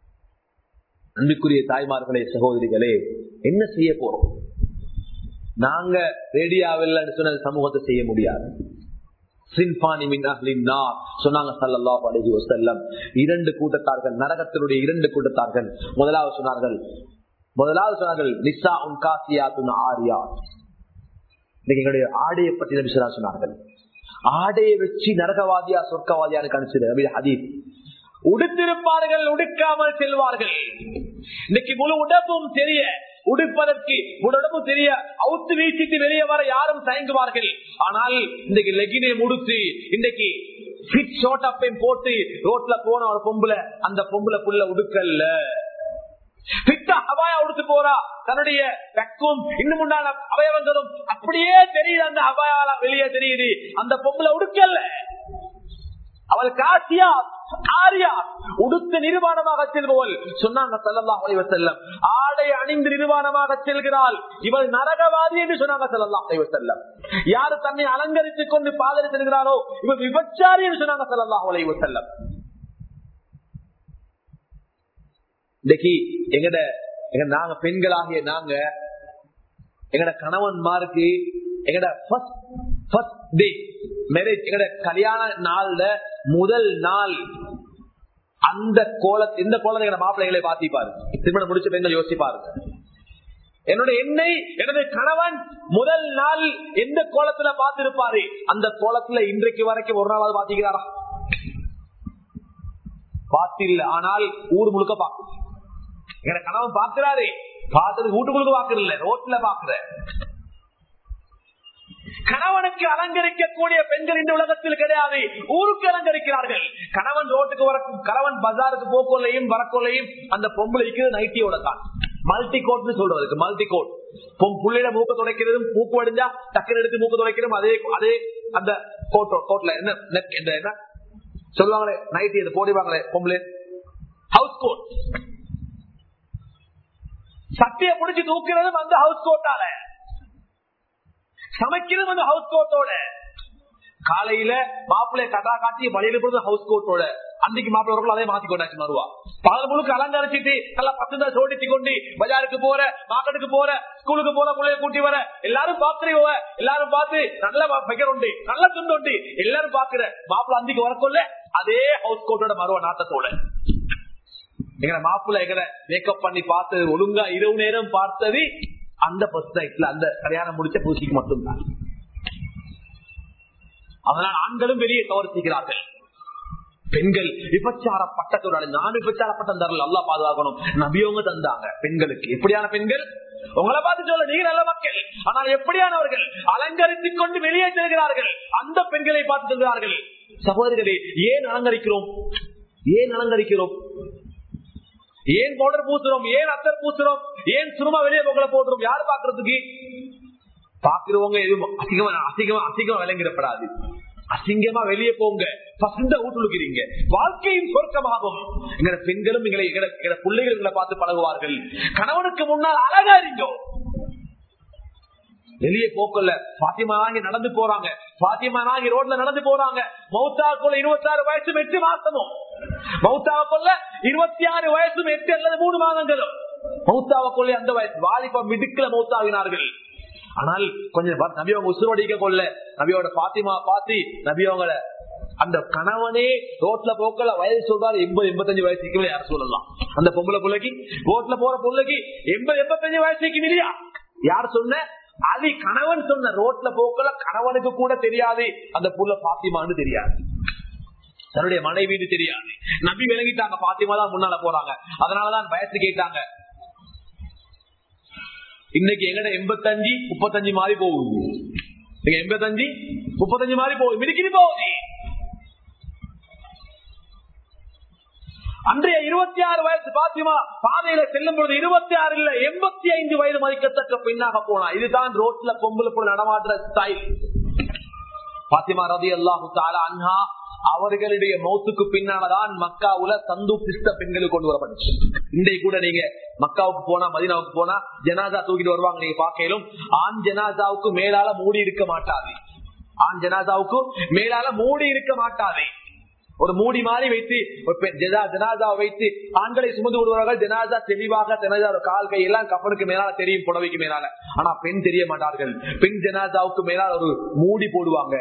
அன்புக்குரிய தாய்மார்களே சகோதரிகளே என்ன செய்ய போறோம் நாங்க ரேடியாவில் சொன்ன சமூகத்தை செய்ய முடியாது சொன்னாங்க இரண்டு கூட்டத்தார்கள் நரகத்தினுடைய இரண்டு கூட்டத்தார்கள் முதலாவது சொன்னார்கள் முதலாவது சொன்னார்கள் நிசா உன் காசியாத்துன் ஆரியா இன்னைக்கு எங்களுடைய ஆடையை பற்றி நபி சொன்னார்கள் ஆடையை வச்சு நரகவாதியா சொர்க்கவாதியான்னு கணிச்சது ஹதீப் உடுத்திருப்பார்கள் உடுக்காமல் செல்வார்கள் இன்னைக்கு முழு உடம்பும் தெரிய உடுப்பதற்கு உடம்பு தெரிய அவுத்து வீசிட்டு வெளியே வர யாரும் தயங்குவார்கள் ஆனால் இன்றைக்கு லெகினை முடித்து இன்றைக்கு ஃபிட் ஷோட் அப்பையும் போட்டு ரோட்ல போன ஒரு பொம்புல அந்த பொம்புல புள்ள உடுக்கல்ல அபாயா உடுத்து போறா தன்னுடைய வெக்கும் இன்னும் உண்டான அவயவங்களும் அப்படியே தெரியுது அந்த அபாயால வெளியே தெரியுது அந்த பொம்புல உடுக்கல்ல அவள் காசியா ஆரியா உடுத்து நிர்வாணமாக செல்பவள் சொன்னாங்க செல்லலாம் செல்லம் ஆடை அணிந்து நிர்வாணமாக செல்கிறாள் இவள் நரகவாதி என்று சொன்னாங்க செல்லலாம் செல்லம் யாரு தன்னை அலங்கரித்துக் கொண்டு பாதரி செல்கிறாரோ இவள் விபச்சாரி என்று சொன்னாங்க செல்லலாம் செல்லம் இன்னைக்கு எங்கட எங்க நாங்க பெண்களாகிய நாங்க எங்கட கணவன்மாருக்கு எங்கட டே மேரேஜ் எங்கட கல்யாண நாள்ல முதல் நாள் அந்த கோலத்தை இந்த கோலத்தை எங்க மாப்பிள்ளைகளை பாத்திப்பாரு திருமணம் முடிச்ச பெண்கள் யோசிப்பாருங்க என்னோட எண்ணெய் எனது கணவன் முதல் நாள் எந்த கோலத்துல பார்த்திருப்பாரு அந்த கோலத்துல இன்றைக்கு வரைக்கும் ஒரு நாளாவது பாத்திக்கிறாரா பாத்தில்ல ஆனால் ஊர் முழுக்க பாக்கு எங்க கணவன் பாக்குறாரு பார்த்தது வீட்டுக்குள்ள பாக்குறது இல்ல ரோட்ல பாக்குற அலங்கரிக்கக்கூடிய பெண்கள் இந்த உலகத்தில் கிடையாது ஊருக்கு அலங்கரிக்கிறார்கள் கணவன் ரோட்டுக்கு வர கணவன் பஜாருக்கு போக்கொள்ளையும் வரக்கொள்ளையும் அந்த பொம்பளைக்கு நைட்டியோட தான் மல்டி கோட்னு சொல்றதுக்கு மல்டி கோட் புள்ளையில மூக்க துடைக்கிறதும் மூக்கு வடிஞ்சா டக்குனு எடுத்து மூக்கு துடைக்கிறதும் அதே அதே அந்த கோட்டோ கோட்ல என்ன நெக் என்ற என்ன சொல்லுவாங்களே நைட்டி இது போடுவாங்களே பொம்பளை ஹவுஸ் கோட் சட்டையை பிடிச்சி தூக்கிறதும் அந்த ஹவுஸ் கோட்டால சமைக்கிறது அந்த ஹவுஸ் கோட்டோட காலையில மாப்பிள்ளை கதா காட்டி வழியில போறது ஹவுஸ் கோட்டோட அன்னைக்கு மாப்பிள்ளை அதே மாத்தி கொண்டாச்சு மறுவா பகல் முழுக்க அலங்கரிச்சிட்டு நல்லா பத்து சோடிச்சு கொண்டு பஜாருக்கு போற மார்க்கெட்டுக்கு போற ஸ்கூலுக்கு போற பிள்ளைய கூட்டி வர எல்லாரும் பாக்குறீங்க எல்லாரும் பார்த்து நல்ல பைக்கர் உண்டு நல்ல துண்டு உண்டு எல்லாரும் பாக்குற மாப்பிள்ள அந்திக்கு வரக்கொள்ள அதே ஹவுஸ் கோட்டோட மறுவா நாட்டத்தோட எங்களை மாப்பிள்ள எங்களை மேக்கப் பண்ணி பார்த்தது ஒழுங்கா இரவு நேரம் பார்த்தது அந்த பஸ் நைட்ல அந்த கல்யாணம் முடிச்ச பூசிக்கு மட்டும்தான் அதனால் ஆண்களும் வெளியே கவர்த்திக்கிறார்கள் பெண்கள் விபச்சார பட்டத்தோட நான் விபச்சார பட்டம் தரல நல்லா பாதுகாக்கணும் நபியவங்க தந்தாங்க பெண்களுக்கு எப்படியான பெண்கள் உங்களை பார்த்து சொல்ல நீங்க நல்ல மக்கள் ஆனால் எப்படியானவர்கள் அலங்கரித்துக் கொண்டு வெளியே செல்கிறார்கள் அந்த பெண்களை பார்த்து செல்கிறார்கள் சகோதரிகளே ஏன் அலங்கரிக்கிறோம் ஏன் அலங்கரிக்கிறோம் ஏன் பவுடர் பூசுறோம் ஏன் அத்தர் பூசுறோம் ஏன் சுருமா வெளியே போக்கல போடுறோம் யாரு பாக்குறதுக்கு பாக்குறவங்க எதுவும் அசிங்கமா அசிங்கமா அசிங்கமா விளங்கிடப்படாது அசிங்கமா வெளியே போங்க பசுந்த ஊட்டுழுக்கிறீங்க வாழ்க்கையும் சொர்க்கமாகும் எங்க பெண்களும் எங்களை எங்க பிள்ளைகள் எங்களை பார்த்து பழகுவார்கள் கணவனுக்கு முன்னால் அழகா இருந்தோம் வெளியே போக்கல பாத்தியமா நாங்கி நடந்து போறாங்க பாத்தியமா நாங்கி ரோட்ல நடந்து போறாங்க மௌத்தாக்குள்ள இருபத்தி ஆறு வயசும் எட்டு மாசமும் மௌத்தாவுக்குள்ள இருபத்தி ஆறு வயசும் எட்டு அல்லது மூணு மாதங்களும் மௌத்தாவுக்குள்ள அந்த வயசு வாலிப மிடுக்கல மௌத்தாவினார்கள் ஆனால் கொஞ்சம் நபி அவங்க உசுரோடிக்க கொள்ள நபியோட பாத்திமா பாத்தி நபி அவங்கள அந்த கணவனே ரோட்ல போக்கல வயசு சொல்றாரு எண்பது எண்பத்தஞ்சு வயசுக்கு யார் சொல்லலாம் அந்த பொம்பளை பிள்ளைக்கு ரோட்ல போற பிள்ளைக்கு எண்பது எண்பத்தஞ்சு வயசுக்கு இல்லையா யார் சொன்ன அது கணவன் சொன்ன ரோட்ல போக்கல கணவனுக்கு கூட தெரியாது அந்த புள்ள பாத்திமான்னு தெரியாது தன்னுடைய மனைவி தெரியாது நம்பி விளங்கிட்டாங்க பாத்திமா தான் முன்னால போறாங்க அதனாலதான் வயசு கேட்டாங்க இன்னைக்கு எங்கட எண்பத்தஞ்சு முப்பத்தஞ்சு மாதிரி போகுது எண்பத்தஞ்சு முப்பத்தஞ்சு மாதிரி போகுது மிடிக்கிட்டு போகுது அன்றைய இருபத்தி ஆறு வயசு பாத்திமா பாதையில செல்லும் பொழுது இருபத்தி ஆறு இல்ல எண்பத்தி ஐந்து வயது மதிக்கத்தக்க பெண்ணாக போனா இதுதான் ரோட்ல பொம்பளை போல நடமாடுற ஸ்டைல் பாத்திமா ரதி அல்லாஹு தாலா அன்ஹா அவர்களுடைய மௌத்துக்கு பின்னால்தான் மக்காவுல தந்து பிஸ்த பெண்களுக்கு கொண்டு வரப்பட்டுச்சு இன்றைக்கு கூட நீங்க மக்காவுக்கு போனா மதினாவுக்கு போனா ஜனாதா தூக்கிட்டு வருவாங்க நீங்க பாக்கையிலும் ஆண் ஜனாதாவுக்கு மேலால மூடி இருக்க மாட்டாது ஆண் ஜனாதாவுக்கு மேலால மூடி இருக்க மாட்டாது ஒரு மூடி மாதிரி வைத்து ஒரு பெண் ஜனா- ஜனாதாவை வைத்து ஆண்களை சுமந்து விடுவார்கள் ஜனாதா தெளிவாக ஜனாதா கால் கை எல்லாம் கப்பனுக்கு மேலால தெரியும் புடவைக்கு மேலால ஆனா பெண் தெரிய மாட்டார்கள் பெண் ஜனாதாவுக்கு மேலால ஒரு மூடி போடுவாங்க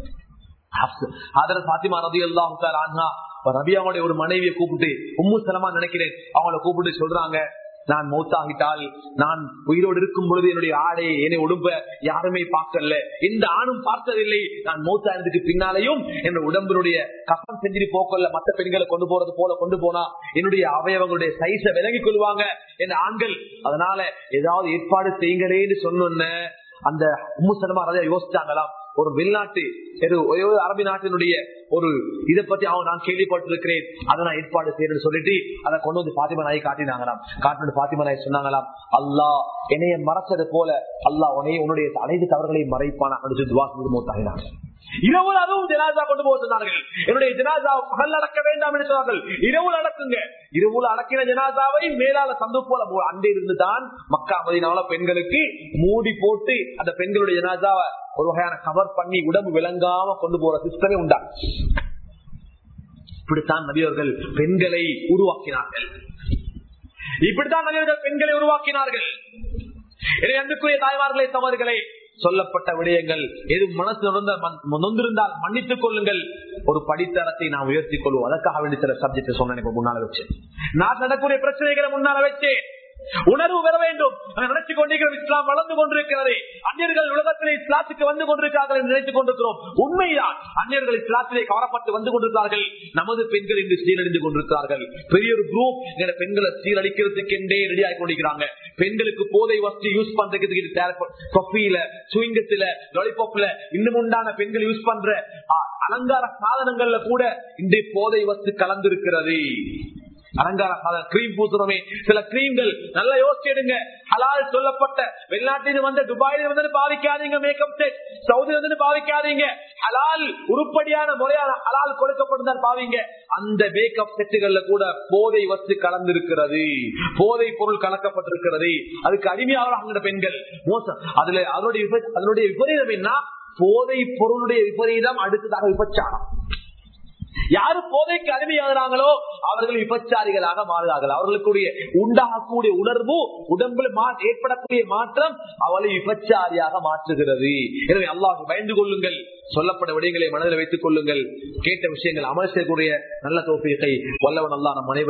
அதர் பாத்திமா ரதி அல்லாஹு ரபியாவுடைய ஒரு மனைவியை கூப்பிட்டு உம்மு சலமா நினைக்கிறேன் அவங்கள கூப்பிட்டு சொல்றாங்க நான் மௌத்தாகிட்டால் நான் உயிரோடு இருக்கும் பொழுது என்னுடைய ஆடை என்னை உடும்ப யாருமே பார்க்கல எந்த ஆணும் பார்த்ததில்லை நான் மௌத்தானதுக்கு பின்னாலையும் என்னோட உடம்பினுடைய கப்பம் செஞ்சிட்டு போக்கல்ல மற்ற பெண்களை கொண்டு போறது போல கொண்டு போனா என்னுடைய அவயவங்களுடைய சைஸ விலகிக் கொள்வாங்க என் ஆண்கள் அதனால ஏதாவது ஏற்பாடு செய்யுங்களேன்னு சொன்ன அந்த உம்மு சலமா ராஜா யோசிச்சாங்களாம் ஒரு வெளிநாட்டு ஒரு ஒரு அரபி நாட்டினுடைய ஒரு இதை பத்தி அவன் நான் கேள்விப்பட்டிருக்கிறேன் அதை நான் ஏற்பாடு செய்யறேன்னு சொல்லிட்டு அதை கொண்டு வந்து பாத்திமா நாய் காட்டினாங்களாம் காட்டினது பாத்திமா நாய் சொன்னாங்களாம் அல்லாஹ் என்னைய மறைச்சது போல அல்லாஹ் உன்னை உன்னுடைய அனைத்து தவறுகளையும் மறைப்பானா அப்படின்னு துவா செஞ்சு மூத்தாகினாங்க இரவு அதுவும் ஜனாதா கொண்டு போக சொன்னார்கள் என்னுடைய ஜனாதா பகல் அடக்க வேண்டாம் என்று சொன்னார்கள் இரவு அடக்குங்க இரவுல அடக்கின ஜனாதாவை மேலால சந்து போல மூ- அண்டை இருந்து தான் மக்கா மதினால பெண்களுக்கு மூடி போட்டு அந்த பெண்களுடைய ஜனாதாவை ஒரு வகையான கவர் பண்ணி உடம்பு விளங்காம கொண்டு போற சிஸ்டமே உண்டா இப்படித்தான் நபியவர்கள் பெண்களை உருவாக்கினார்கள் இப்படித்தான் நபியவர்கள் பெண்களை உருவாக்கினார்கள் எனவே அன்புக்குரிய தாய்மார்களே தவறுகளை சொல்லப்பட்ட விடயங்கள் எது மனசு நொந்த மன்- நொந்திருந்தால் மன்னித்துக் கொள்ளுங்கள் ஒரு படித்தரத்தை நாம் உயர்த்திக் கொள்வோம் அதற்காக வேண்டி சில சப்ஜெக்ட் சொன்னேன் இப்ப முன்னால வச்சு நான் நடக்கூடிய பிரச்சனைகளை முன்னால வச்சு உணர்வு பெற வேண்டும் அதை நினைத்துக் கொண்டிருக்கிறோம் இஸ்லாம் வளர்ந்து கொண்டிருக்கிறது அந்நியர்கள் உலகத்திலே இஸ்லாத்துக்கு வந்து கொண்டிருக்கிறார்கள் என்று நினைத்துக் கொண்டிருக்கிறோம் உண்மைதான் அந்நியர்கள் இஸ்லாத்திலே கவரப்பட்டு வந்து கொண்டிருக்கிறார்கள் நமது பெண்கள் இன்று சீரழிந்து கொண்டிருக்கிறார்கள் பெரிய ஒரு குரூப் இந்த பெண்களை சீரழிக்கிறதுக்கு என்றே ரெடி ஆகி கொண்டிருக்கிறாங்க பெண்களுக்கு போதை வசதி யூஸ் பண்றதுக்கு கொஃபியில சுவிங்கத்துல லாலிபாப்ல இன்னும் உண்டான பெண்கள் யூஸ் பண்ற ஆ, அலங்கார சாதனங்கள்ல கூட இன்றைய போதை வஸ்து கலந்திருக்கிறது அலங்கார சாதனம் கிரீம் பூசுறோமே சில கிரீம்கள் நல்லா யோசிச்சிடுங்க ஹலால் சொல்லப்பட்ட வெளிநாட்டில் வந்து துபாயில வந்து பாவிக்காதீங்க மேக்கப் செட் சவுதியில வந்து பாவிக்காதீங்க ஹலால் உருப்படியான முறையான ஹலால் கொடுக்கப்பட்டிருந்தால் பாவீங்க அந்த மேக்கப் செட்டுகள்ல கூட போதை வஸ்து கலந்திருக்கிறது போதை பொருள் கலக்கப்பட்டிருக்கிறது அதுக்கு அடிமையாக பெண்கள் மோசம் அதுல அதனுடைய விப- அதனுடைய விபரீதம் என்ன போதை பொருளுடைய விபரீதம் அடுத்ததாக விபச்சாரம் யாரு போதைக்கு அடிமையாகிறாங்களோ அவர்கள் விபச்சாரிகளாக மாறுகிறார்கள் அவர்களுக்குரிய உண்டாகக்கூடிய உணர்வு உடம்புல மா- ஏற்படக்கூடிய மாற்றம் அவளை விபச்சாரியாக மாற்றுகிறது எனவே அல்லாஹ் பயந்து கொள்ளுங்கள் சொல்லப்பட்ட விடயங்களை மனதில் வைத்துக் கொள்ளுங்கள் கேட்ட விஷயங்கள் அமல் செய்யக்கூடிய நல்ல தோப்பியத்தை வல்லவன் அல்லாஹ் நம் அனைவரும்